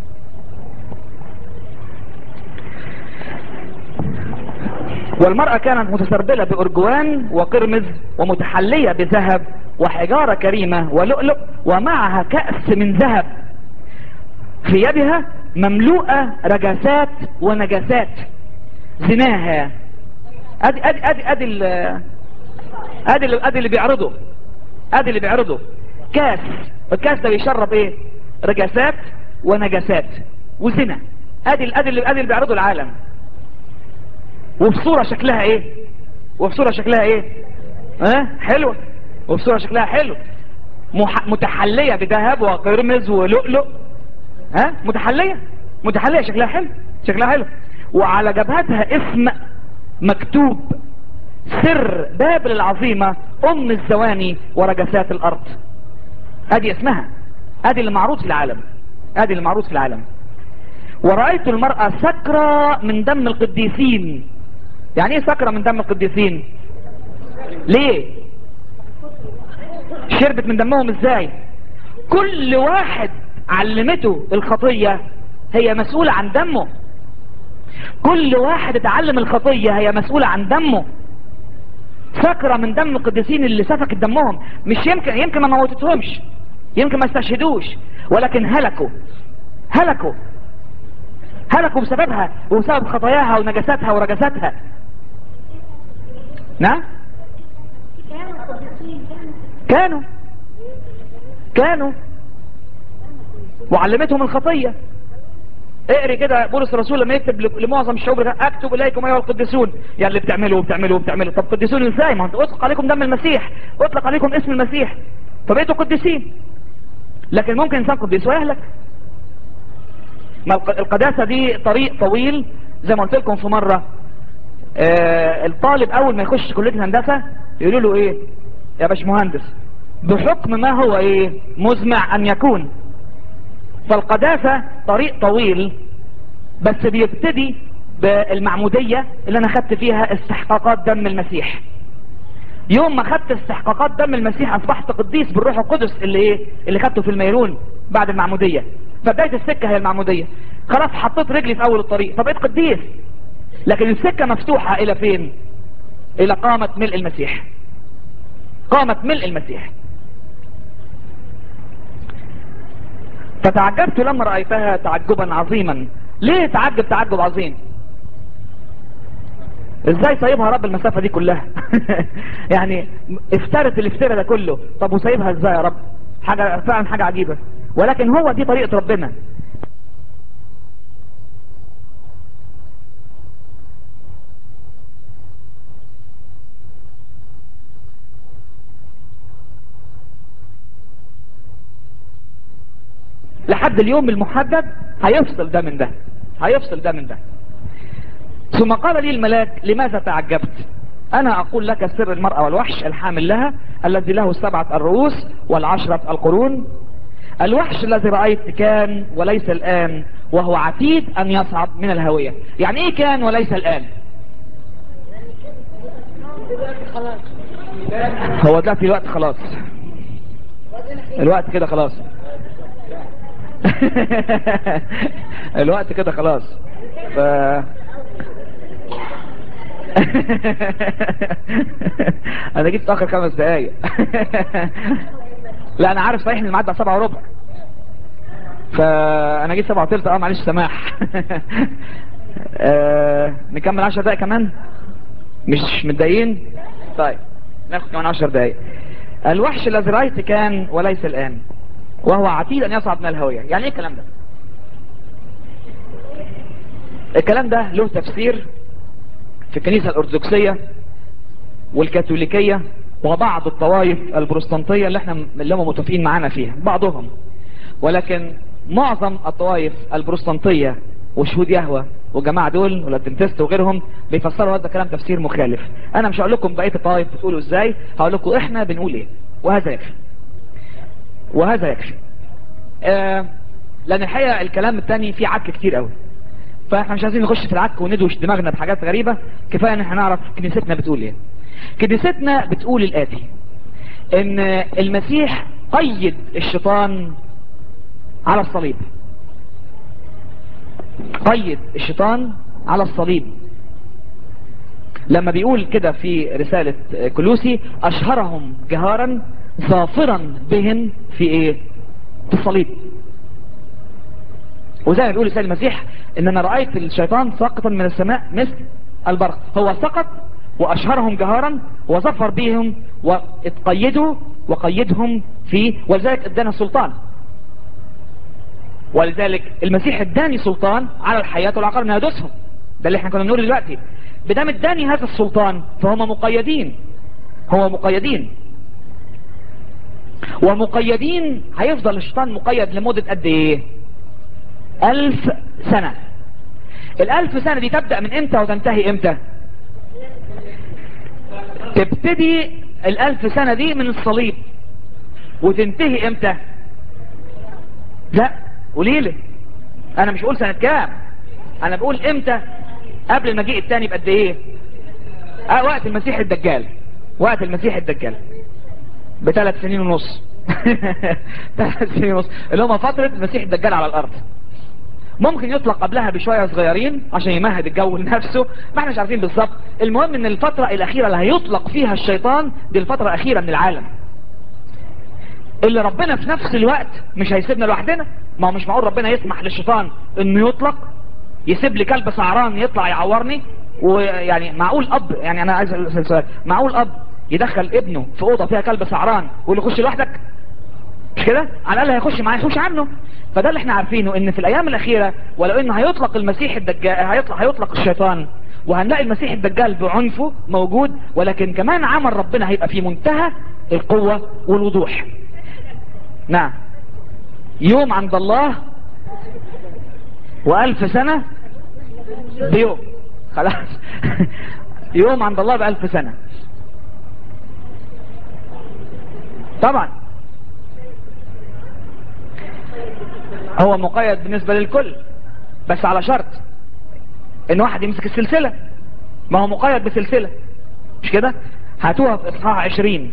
والمرأة كانت متسربلة بأرجوان وقرمز ومتحلية بذهب وحجارة كريمة ولؤلؤ ومعها كأس من ذهب في يدها مملوءة رجاسات ونجاسات زناها ادي ادي ادي ادي ال- ادي اللي ادي اللي بيعرضه ادي اللي بيعرضه كاس الكاس ده بيشرب ايه رجاسات ونجاسات وزنا ادي ال- ادي اللي ادي اللي بيعرضه العالم وفي صورة شكلها ايه وفي صورة شكلها ايه ها حلوة وفي صورة شكلها حلو مح... متحلية بذهب وقرمز ولؤلؤ ها متحلية متحلية شكلها حلو شكلها حلو وعلى جبهتها اسم مكتوب سر بابل العظيمة ام الزواني ورجسات الارض ادي اسمها ادي اللي معروض في العالم ادي اللي معروض في العالم ورأيت المرأة سكرة من دم القديسين يعني ايه سكرة من دم القديسين ليه شربت من دمهم ازاي كل واحد علمته الخطية هي مسؤولة عن دمه كل واحد اتعلم الخطية هي مسؤولة عن دمه سكرة من دم القديسين اللي سفكت دمهم مش يمكن يمكن ما موتتهمش يمكن ما استشهدوش ولكن هلكوا هلكوا هلكوا بسببها وبسبب خطاياها ونجاساتها ورجساتها نعم كانوا كانوا وعلمتهم الخطية اقري كده بولس الرسول لما يكتب لمعظم الشعوب اكتب اليكم ايها القديسون يا اللي بتعملوا وبتعملوا وبتعملوا طب قديسون ازاي ما انت اطلق عليكم دم المسيح اطلق عليكم اسم المسيح فبقيتوا قديسين لكن ممكن انسان قديس ويهلك ما الق- القداسة دي طريق طويل زي ما قلت لكم في مرة آه الطالب اول ما يخش كلية الهندسة يقولوا له ايه يا باشمهندس بحكم ما هو ايه مزمع ان يكون فالقداسة طريق طويل بس بيبتدي بالمعمودية اللي انا خدت فيها استحقاقات دم المسيح يوم ما خدت استحقاقات دم المسيح اصبحت قديس بالروح القدس اللي ايه اللي خدته في الميرون بعد المعمودية فبداية السكة هي المعمودية خلاص حطيت رجلي في اول الطريق فبقيت قديس لكن السكة مفتوحة الى فين الى قامة ملء المسيح قامة ملء المسيح فتعجبت لما رأيتها تعجبا عظيما ليه تعجب تعجب عظيم ازاي سايبها رب المسافة دي كلها يعني افترت الافتراء ده كله طب وسايبها ازاي يا رب حاجة فعلا حاجة عجيبة ولكن هو دي طريقة ربنا لحد اليوم المحدد هيفصل ده من ده هيفصل ده من ده ثم قال لي الملاك لماذا تعجبت انا اقول لك سر المرأة والوحش الحامل لها الذي له سبعة الرؤوس والعشرة القرون الوحش الذي رأيت كان وليس الآن وهو عتيد أن يصعد من الهوية يعني إيه كان وليس الآن هو دلوقتي الوقت خلاص الوقت كده خلاص الوقت كده خلاص ف... انا جيت اخر خمس دقايق لا انا عارف صحيح ان الميعاد بقى سبعة وربع فانا جيت سبعة وتلت اه معلش سماح آه نكمل عشر دقايق كمان مش متضايقين طيب ناخد كمان عشر دقايق الوحش الذي رأيت كان وليس الآن وهو عتيد أن يصعد من الهوية يعني ايه الكلام ده الكلام ده له تفسير في الكنيسة الأرثوذكسية والكاثوليكية وبعض الطوائف البروتستانتية اللي احنا اللي هم متفقين معانا فيها بعضهم ولكن معظم الطوائف البروتستانتية وشهود يهوى والجماعة دول والادنتست وغيرهم بيفسروا هذا الكلام تفسير مخالف انا مش هقول لكم بقية الطوائف بتقولوا ازاي هقول لكم احنا بنقول ايه وهذا يكفي وهذا يكفي آه لان الحقيقة الكلام التاني فيه عك كتير قوي فاحنا مش عايزين نخش في العك وندوش دماغنا بحاجات غريبة كفاية ان احنا نعرف كنيستنا بتقول ايه كنيستنا بتقول الاتي ان المسيح قيد الشيطان على الصليب قيد الشيطان على الصليب لما بيقول كده في رسالة كلوسي اشهرهم جهارا ظافرا بهم في ايه في الصليب وزي ما بيقول رسالة المسيح ان انا رأيت الشيطان ساقطا من السماء مثل البرق هو سقط واشهرهم جهارا وظفر بهم واتقيدوا وقيدهم في ولذلك ادانا السلطان ولذلك المسيح اداني سلطان على الحياة والعقار ان يدوسهم ده اللي احنا كنا بنقول دلوقتي بدام اداني هذا السلطان فهم مقيدين هو مقيدين ومقيدين هيفضل الشيطان مقيد لمدة قد ايه الف سنة الالف سنة دي تبدأ من امتى وتنتهي امتى تبتدي الالف سنة دي من الصليب وتنتهي امتى لا قوليلي انا مش اقول سنة كام انا بقول امتى قبل المجيء التاني بقد ايه اه وقت المسيح الدجال وقت المسيح الدجال بثلاث سنين ونص ثلاث سنين ونص اللي هم فترة المسيح الدجال على الارض ممكن يطلق قبلها بشوية صغيرين عشان يمهد الجو لنفسه ما احناش عارفين بالظبط المهم ان الفترة الاخيرة اللي هيطلق فيها الشيطان دي الفترة الاخيرة من العالم اللي ربنا في نفس الوقت مش هيسيبنا لوحدنا ما هو مش معقول ربنا يسمح للشيطان انه يطلق يسيب لي كلب سعران يطلع يعورني ويعني معقول اب يعني انا عايز اسال سؤال معقول اب يدخل ابنه في اوضه فيها كلب سعران ويقول له خش لوحدك مش كده على الاقل هيخش معاه يخش عنه فده اللي احنا عارفينه ان في الايام الاخيره ولو ان هيطلق المسيح الدجال هيطلق هيطلق الشيطان وهنلاقي المسيح الدجال بعنفه موجود ولكن كمان عمل ربنا هيبقى في منتهى القوه والوضوح نعم يوم عند الله والف سنة بيوم خلاص يوم عند الله بألف سنة طبعا هو مقيد بالنسبة للكل بس على شرط ان واحد يمسك السلسلة ما هو مقيد بسلسلة مش كده هاتوها في اصحاح عشرين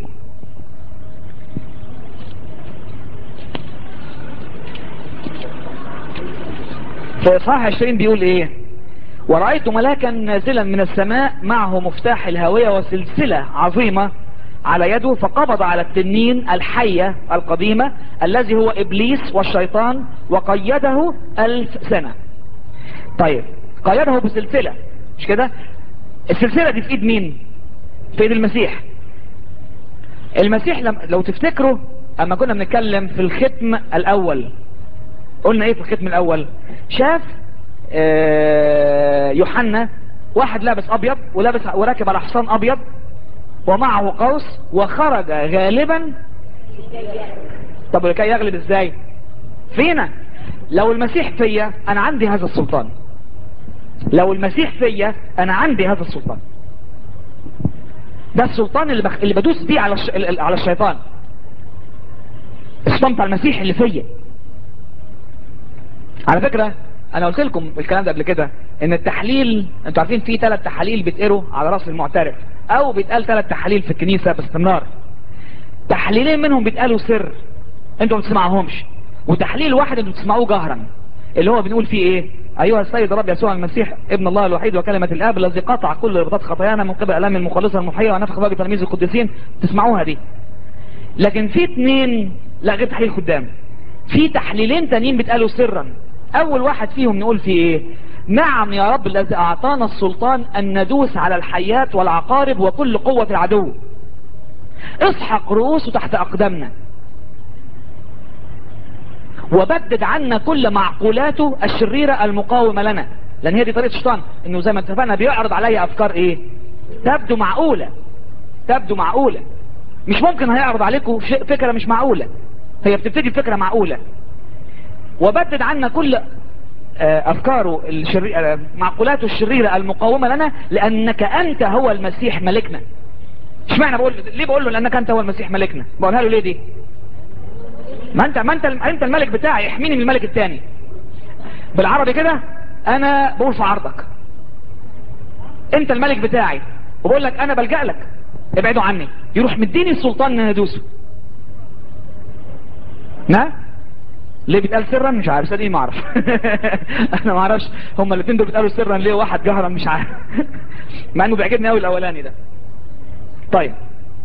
في اصحاح 20 بيقول ايه ورأيت ملاكا نازلا من السماء معه مفتاح الهاوية وسلسلة عظيمة على يده فقبض على التنين الحية القديمة الذي هو إبليس والشيطان وقيده ألف سنة طيب قيده بسلسلة مش كده السلسلة دي في ايد مين في ايد المسيح المسيح لم... لو تفتكروا اما كنا بنتكلم في الختم الاول قلنا ايه في الختم الاول شاف آه يوحنا واحد لابس ابيض ولابس وراكب على حصان ابيض ومعه قوس وخرج غالبا طب لكي يغلب ازاي فينا لو المسيح فيا انا عندي هذا السلطان لو المسيح فيا انا عندي هذا السلطان ده السلطان اللي, بخ... اللي بدوس بيه على الش... على الشيطان السلطان بتاع المسيح اللي فيا على فكرة انا قلت لكم الكلام ده قبل كده ان التحليل انتوا عارفين في ثلاث تحاليل بيتقروا على راس المعترف او بيتقال ثلاث تحاليل في الكنيسة باستمرار تحليلين منهم بيتقالوا سر انتوا ما بتسمعوهمش وتحليل واحد انتوا بتسمعوه جهرا اللي هو بنقول فيه ايه ايها السيد الرب يسوع المسيح ابن الله الوحيد وكلمة الاب الذي قطع كل ربطات خطايانا من قبل الام المخلصة المحية ونفخ باقي تلاميذ القديسين تسمعوها دي لكن في اتنين لا غير تحليل خدام في تحليلين تانيين بيتقالوا سرا اول واحد فيهم نقول فيه ايه نعم يا رب الذي اعطانا السلطان ان ندوس على الحيات والعقارب وكل قوة العدو اسحق رؤوسه تحت اقدامنا وبدد عنا كل معقولاته الشريرة المقاومة لنا لان هي دي طريقة الشيطان انه زي ما اتفقنا بيعرض عليا افكار ايه تبدو معقولة تبدو معقولة مش ممكن هيعرض عليكم فكرة مش معقولة هي بتبتدي بفكرة معقولة وبدد عنا كل افكاره الشريرة معقولاته الشريرة المقاومة لنا لانك انت هو المسيح ملكنا اشمعنى بقول ليه بقول له لانك انت هو المسيح ملكنا بقولها له ليه دي ما انت ما انت انت الملك بتاعي احميني من الملك التاني بالعربي كده انا بقول في عرضك انت الملك بتاعي وبقول لك انا بلجأ لك ابعدوا عني يروح مديني السلطان ان انا ادوسه نعم ليه بيتقال سرا مش عارف صدقني ما اعرف انا ما اعرفش هما الاثنين دول بيتقالوا سرا ليه واحد جهرا مش عارف مع انه بيعجبني قوي الاولاني ده طيب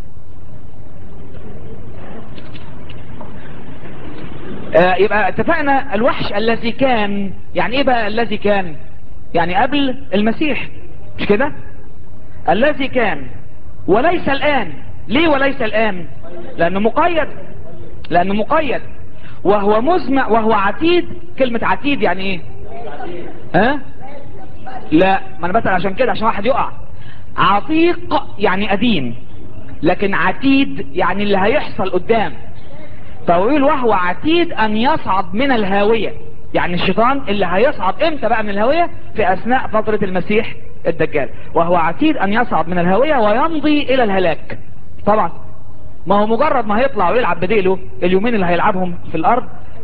آه يبقى اتفقنا الوحش الذي كان يعني ايه بقى الذي كان يعني قبل المسيح مش كده الذي كان وليس الان ليه وليس الان لانه مقيد لانه مقيد وهو مزمع وهو عتيد كلمة عتيد يعني ايه ها أه؟ لا ما انا بسأل عشان كده عشان واحد يقع عتيق يعني قديم لكن عتيد يعني اللي هيحصل قدام طويل وهو عتيد ان يصعد من الهاوية يعني الشيطان اللي هيصعد امتى بقى من الهاوية في اثناء فترة المسيح الدجال وهو عتيد ان يصعد من الهاوية ويمضي الى الهلاك طبعا ما هو مجرد ما هيطلع ويلعب بديله اليومين اللي هيلعبهم في الارض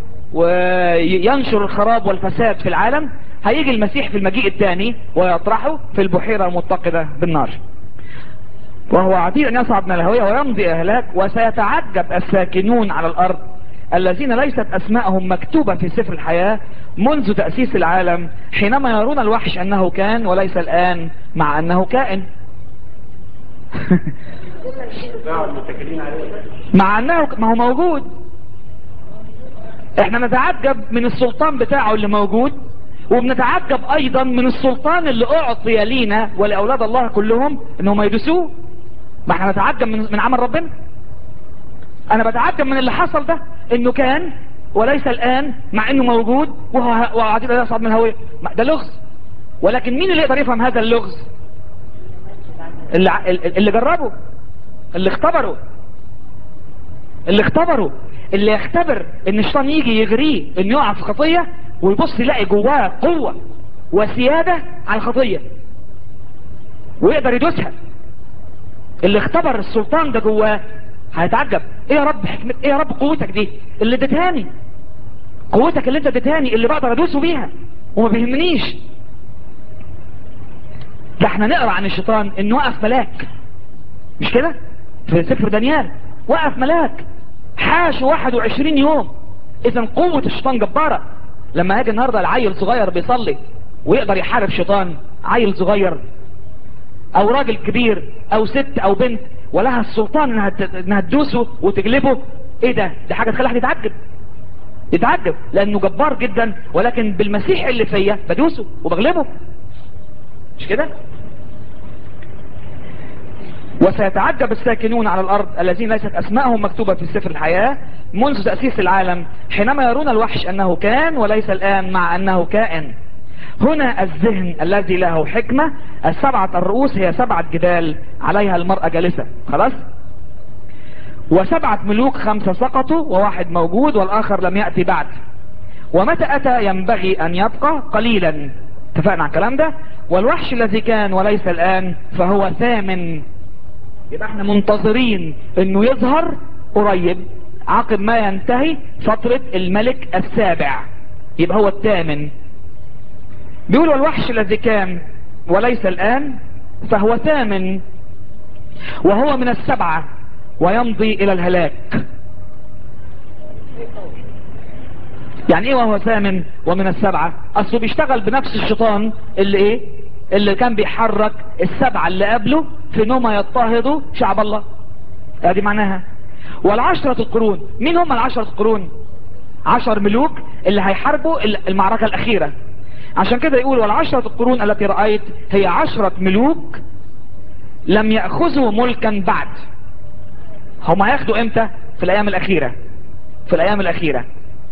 وينشر الخراب والفساد في العالم هيجي المسيح في المجيء الثاني ويطرحه في البحيرة المتقدة بالنار وهو عتيد ان يصعد من الهوية ويمضي اهلاك وسيتعجب الساكنون على الارض الذين ليست اسماءهم مكتوبة في سفر الحياة منذ تأسيس العالم حينما يرون الوحش انه كان وليس الان مع انه كائن مع انه ما هو موجود احنا نتعجب من السلطان بتاعه اللي موجود وبنتعجب ايضا من السلطان اللي اعطي لينا ولاولاد الله كلهم انهم يدوسوه ما احنا نتعجب من, من عمل ربنا انا بتعجب من اللي حصل ده انه كان وليس الان مع انه موجود وهو عديد يصعد من الهوية ده لغز ولكن مين اللي يقدر يفهم هذا اللغز اللي, اللي جربوا اللي اختبروا اللي اختبروا اللي يختبر ان الشيطان يجي يغريه انه يقع في خطية ويبص يلاقي جواه قوة وسيادة على الخطية ويقدر يدوسها اللي اختبر السلطان ده جواه هيتعجب ايه يا رب حكمت ايه يا رب قوتك دي اللي اديتهاني قوتك اللي انت اديتهاني اللي بقدر ادوسه بيها وما بيهمنيش ده احنا نقرا عن الشيطان انه وقف ملاك مش كده في سفر دانيال وقف ملاك حاش 21 يوم اذا قوة الشيطان جبارة لما هاجي النهاردة العيل صغير بيصلي ويقدر يحارب شيطان عيل صغير او راجل كبير او ست او بنت ولها السلطان انها ت- انها تدوسه وتجلبه ايه ده دي حاجه تخلي الواحد يتعجب يتعجب لانه جبار جدا ولكن بالمسيح اللي فيا بدوسه وبغلبه مش كده وسيتعجب الساكنون على الارض الذين ليست اسماءهم مكتوبة في سفر الحياة منذ تأسيس العالم حينما يرون الوحش انه كان وليس الان مع انه كائن هنا الذهن الذي له حكمة السبعة الرؤوس هي سبعة جبال عليها المرأة جالسة خلاص وسبعة ملوك خمسة سقطوا وواحد موجود والآخر لم يأتي بعد ومتى أتى ينبغي أن يبقى قليلا اتفقنا على الكلام ده والوحش الذي كان وليس الآن فهو ثامن يبقى احنا منتظرين انه يظهر قريب عقب ما ينتهي فترة الملك السابع يبقى هو الثامن بيقول والوحش الذي كان وليس الآن فهو ثامن وهو من السبعة ويمضي إلى الهلاك يعني ايه وهو ثامن ومن السبعة اصله بيشتغل بنفس الشيطان اللي ايه اللي كان بيحرك السبعة اللي قبله في انهم يضطهدوا شعب الله ادي معناها والعشرة القرون مين هم العشرة القرون عشر ملوك اللي هيحاربوا المعركة الاخيرة عشان كده يقول والعشرة القرون التي رأيت هي عشرة ملوك لم يأخذوا ملكا بعد هم هياخدوا امتى في الايام الاخيرة في الايام الاخيرة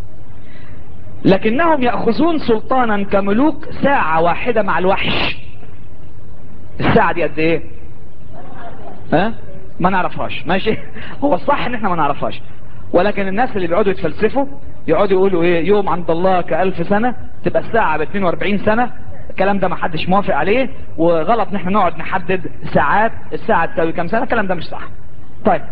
لكنهم يأخذون سلطانا كملوك ساعة واحدة مع الوحش الساعة دي قد ايه ها ما نعرفهاش ماشي هو الصح ان احنا ما نعرفهاش ولكن الناس اللي بيقعدوا يتفلسفوا يقعدوا يقولوا ايه يوم عند الله كألف سنة تبقى الساعة ب 42 سنة الكلام ده ما حدش موافق عليه وغلط ان احنا نقعد نحدد ساعات الساعة تساوي كام سنة الكلام ده مش صح طيب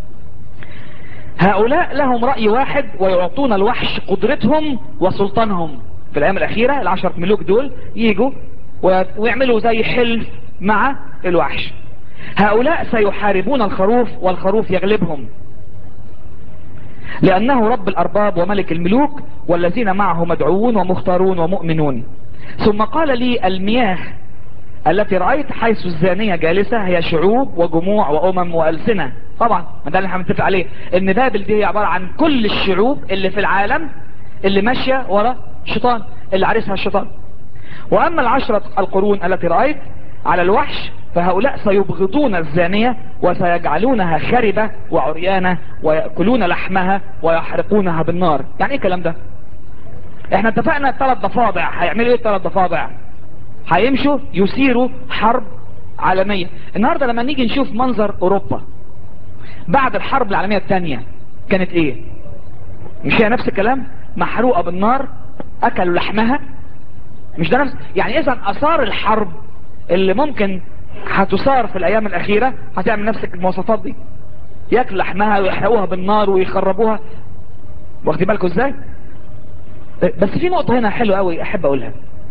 هؤلاء لهم رأي واحد ويعطون الوحش قدرتهم وسلطانهم في الأيام الأخيرة العشر ملوك دول يجوا ويعملوا زي حلف مع الوحش هؤلاء سيحاربون الخروف والخروف يغلبهم لأنه رب الأرباب وملك الملوك والذين معه مدعوون ومختارون ومؤمنون ثم قال لي المياه التي رأيت حيث الزانية جالسة هي شعوب وجموع وأمم وألسنة طبعا ما ده اللي احنا بنتفق عليه ان بابل دي هي عبارة عن كل الشعوب اللي في العالم اللي ماشية ورا الشيطان اللي عارسها الشيطان واما العشرة القرون التي رأيت على الوحش فهؤلاء سيبغضون الزانية وسيجعلونها خربة وعريانة ويأكلون لحمها ويحرقونها بالنار يعني ايه الكلام ده احنا اتفقنا الثلاث ضفادع هيعملوا ايه الثلاث ضفادع هيمشوا يثيروا حرب عالمية النهاردة لما نيجي نشوف منظر اوروبا بعد الحرب العالمية الثانية كانت ايه مش هي نفس الكلام محروقة بالنار اكلوا لحمها مش ده نفس يعني اذا اثار الحرب اللي ممكن هتثار في الايام الاخيرة هتعمل نفس المواصفات دي ياكلوا لحمها ويحرقوها بالنار ويخربوها واخدين بالكم ازاي بس في نقطة هنا حلوة قوي احب اقولها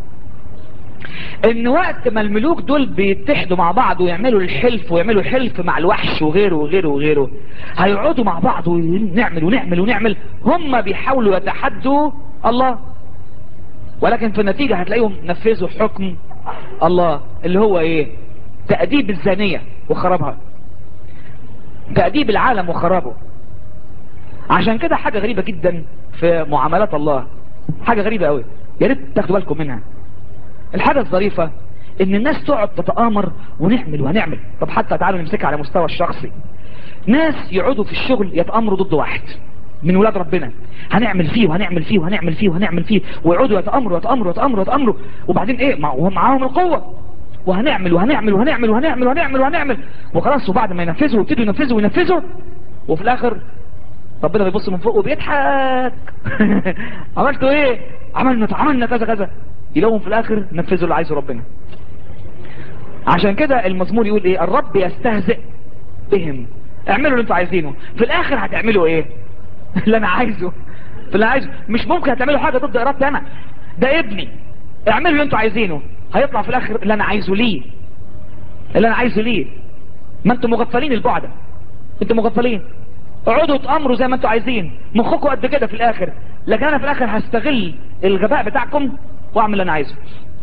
ان وقت ما الملوك دول بيتحدوا مع بعض ويعملوا الحلف ويعملوا حلف مع الوحش وغيره وغيره وغيره هيقعدوا مع بعض ونعمل ونعمل ونعمل هم بيحاولوا يتحدوا الله ولكن في النتيجة هتلاقيهم نفذوا حكم الله اللي هو ايه تأديب الزانية وخرابها تأديب العالم وخرابه عشان كده حاجة غريبة جدا في معاملات الله حاجة غريبة قوي يا ريت تاخدوا بالكم منها الحاجة الظريفة ان الناس تقعد تتآمر ونعمل وهنعمل طب حتى تعالوا نمسكها على مستوى الشخصي ناس يقعدوا في الشغل يتآمروا ضد واحد من ولاد ربنا هنعمل فيه وهنعمل فيه وهنعمل فيه وهنعمل فيه ويقعدوا يتآمروا يتآمروا يتآمروا يتآمروا وبعدين ايه معاهم القوة وهنعمل وهنعمل وهنعمل وهنعمل وهنعمل وهنعمل وخلاص وبعد ما ينفذوا ويبتدوا ينفذوا وينفذوا وفي الاخر ربنا بيبص من فوق وبيضحك عملتوا ايه عملنا عملنا كذا كذا يلاقوهم في الاخر نفذوا اللي عايزه ربنا عشان كده المزمور يقول ايه الرب يستهزئ بهم اعملوا اللي انتوا عايزينه في الاخر هتعملوا ايه اللي انا عايزه في اللي عايزه مش ممكن هتعملوا حاجة ضد ارادتي انا ده ابني اعملوا اللي انتوا عايزينه هيطلع في الاخر اللي انا عايزه ليه اللي انا عايزه ليه ما انتوا مغفلين البعدة انتوا مغفلين اقعدوا تأمروا زي ما انتوا عايزين مخكم قد كده في الاخر لكن انا في الاخر هستغل الغباء بتاعكم واعمل اللي انا عايزه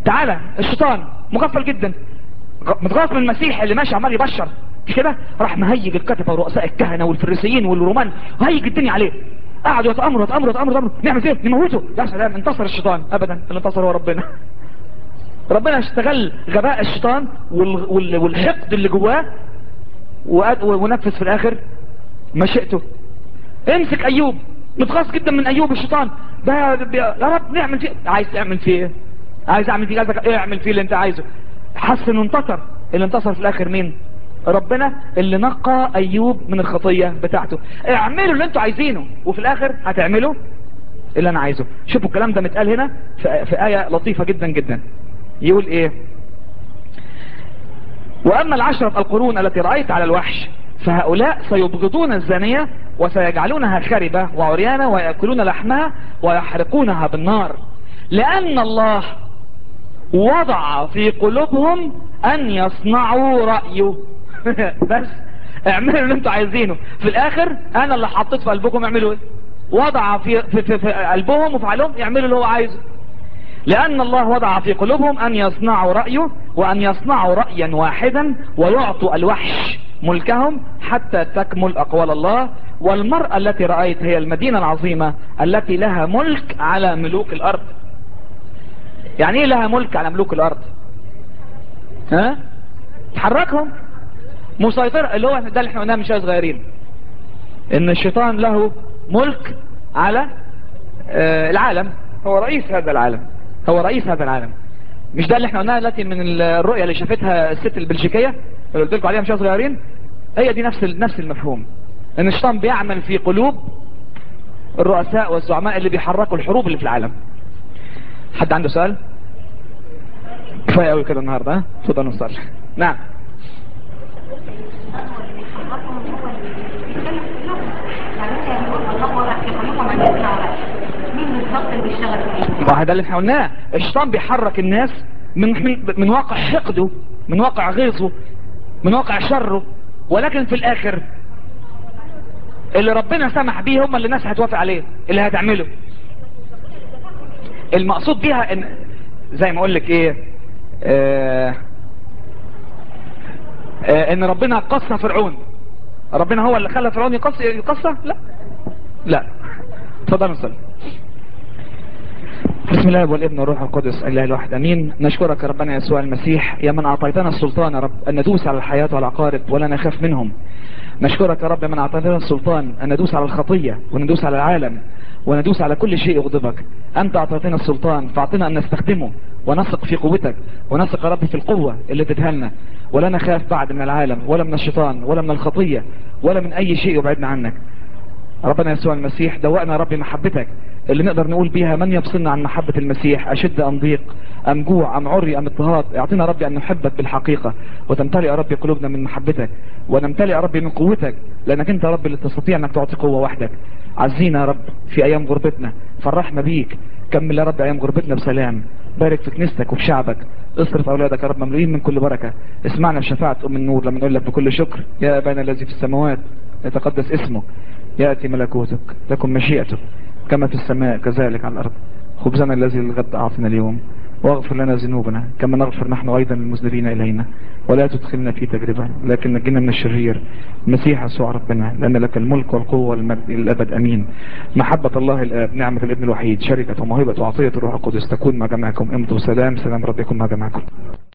تعالى الشيطان مغفل جدا غ- متغاظ من المسيح اللي ماشي عمال يبشر مش كده راح مهيج الكتبه ورؤساء الكهنه والفريسيين والرومان هيج الدنيا عليه قعدوا يتامروا يتامروا يتامروا يتامروا نعمل ايه نموته يا سلام انتصر الشيطان ابدا اللي انتصر هو ربنا ربنا استغل غباء الشيطان وال- وال- والحقد اللي جواه وأد- ونفذ في الاخر مشيئته امسك ايوب متغاظ جدا من ايوب الشيطان ده بي- يا رب نعمل فيه عايز تعمل فيه ايه عايز اعمل فيه قصدك ايه اعمل فيه اللي انت عايزه حس انه انتصر اللي انتصر في الاخر مين ربنا اللي نقى ايوب من الخطية بتاعته اعملوا اللي انتوا عايزينه وفي الاخر هتعملوا اللي انا عايزه شوفوا الكلام ده متقال هنا في, في آية لطيفة جدا جدا يقول ايه واما العشرة القرون التي رأيت على الوحش فهؤلاء سيبغضون الزانية وسيجعلونها خربة وعريانة ويأكلون لحمها ويحرقونها بالنار لأن الله وضع في قلوبهم أن يصنعوا رأيه بس اعملوا اللي انتوا عايزينه في الآخر أنا اللي حطيت في قلبكم اعملوا ايه وضع في, في, في, في قلبهم وفي عقلهم يعملوا اللي هو عايزه لأن الله وضع في قلوبهم أن يصنعوا رأيه وأن يصنعوا رأيا واحدا ويعطوا الوحش ملكهم حتى تكمل أقوال الله والمرأة التي رأيت هي المدينة العظيمة التي لها ملك على ملوك الأرض يعني ايه لها ملك على ملوك الأرض ها تحركهم مسيطرة اللي هو ده اللي احنا قلناه من شوية صغيرين ان الشيطان له ملك على آه العالم هو رئيس هذا العالم هو رئيس هذا العالم مش ده اللي احنا قلناها دلوقتي من الرؤية اللي شافتها الست البلجيكية اللي قلت لكم عليها مش صغيرين هي دي نفس نفس المفهوم ان الشيطان بيعمل في قلوب الرؤساء والزعماء اللي بيحركوا الحروب اللي في العالم حد عنده سؤال كفايه قوي كده النهارده ها اتفضل نصلي نعم ما ده اللي احنا قلناه الشيطان بيحرك الناس من من من واقع حقده من واقع غيظه من واقع شره ولكن في الاخر اللي ربنا سمح بيه هم اللي الناس هتوافق عليه اللي هتعمله المقصود بيها ان زي ما اقول لك ايه آه آه ان ربنا قصى فرعون ربنا هو اللي خلى فرعون يقص يقصى لا لا اتفضل نصلي بسم الله والابن والروح القدس الله الواحد امين نشكرك يا ربنا يسوع المسيح يا من اعطيتنا السلطان يا رب ان ندوس على الحياة والعقارب ولا نخاف منهم نشكرك يا رب من اعطيتنا السلطان ان ندوس على الخطية وندوس على العالم وندوس على كل شيء يغضبك انت اعطيتنا السلطان فاعطنا ان نستخدمه ونثق في قوتك ونثق يا رب في القوة اللي اديتها لنا ولا نخاف بعد من العالم ولا من الشيطان ولا من الخطية ولا من اي شيء يبعدنا عنك ربنا يسوع المسيح دوقنا يا رب محبتك اللي نقدر نقول بيها من يفصلنا عن محبة المسيح أشد أم ضيق أم جوع أم عري أم اضطهاد اعطينا يا رب أن نحبك بالحقيقة وتمتلئ يا رب قلوبنا من محبتك ونمتلئ يا رب من قوتك لأنك أنت يا رب اللي تستطيع أنك تعطي قوة وحدك عزينا يا رب في أيام غربتنا فرحنا بيك كمل يا رب أيام غربتنا بسلام بارك في كنيستك وفي شعبك اصرف أولادك يا رب مملوئين من كل بركة اسمعنا بشفاعة أم النور لما نقول لك بكل شكر يا أبانا الذي في السماوات يتقدس اسمك يأتي ملكوتك لكم مشيئتك كما في السماء كذلك على الأرض خبزنا الذي للغد أعطنا اليوم واغفر لنا ذنوبنا كما نغفر نحن أيضا المذنبين إلينا ولا تدخلنا في تجربة لكن نجينا من الشرير المسيح يسوع ربنا لأن لك الملك والقوة والمجد للأبد أمين محبة الله الآب نعمة الابن الوحيد شركة وموهبة وعطية الروح القدس تكون مع جميعكم امضوا سلام سلام ربكم مع جميعكم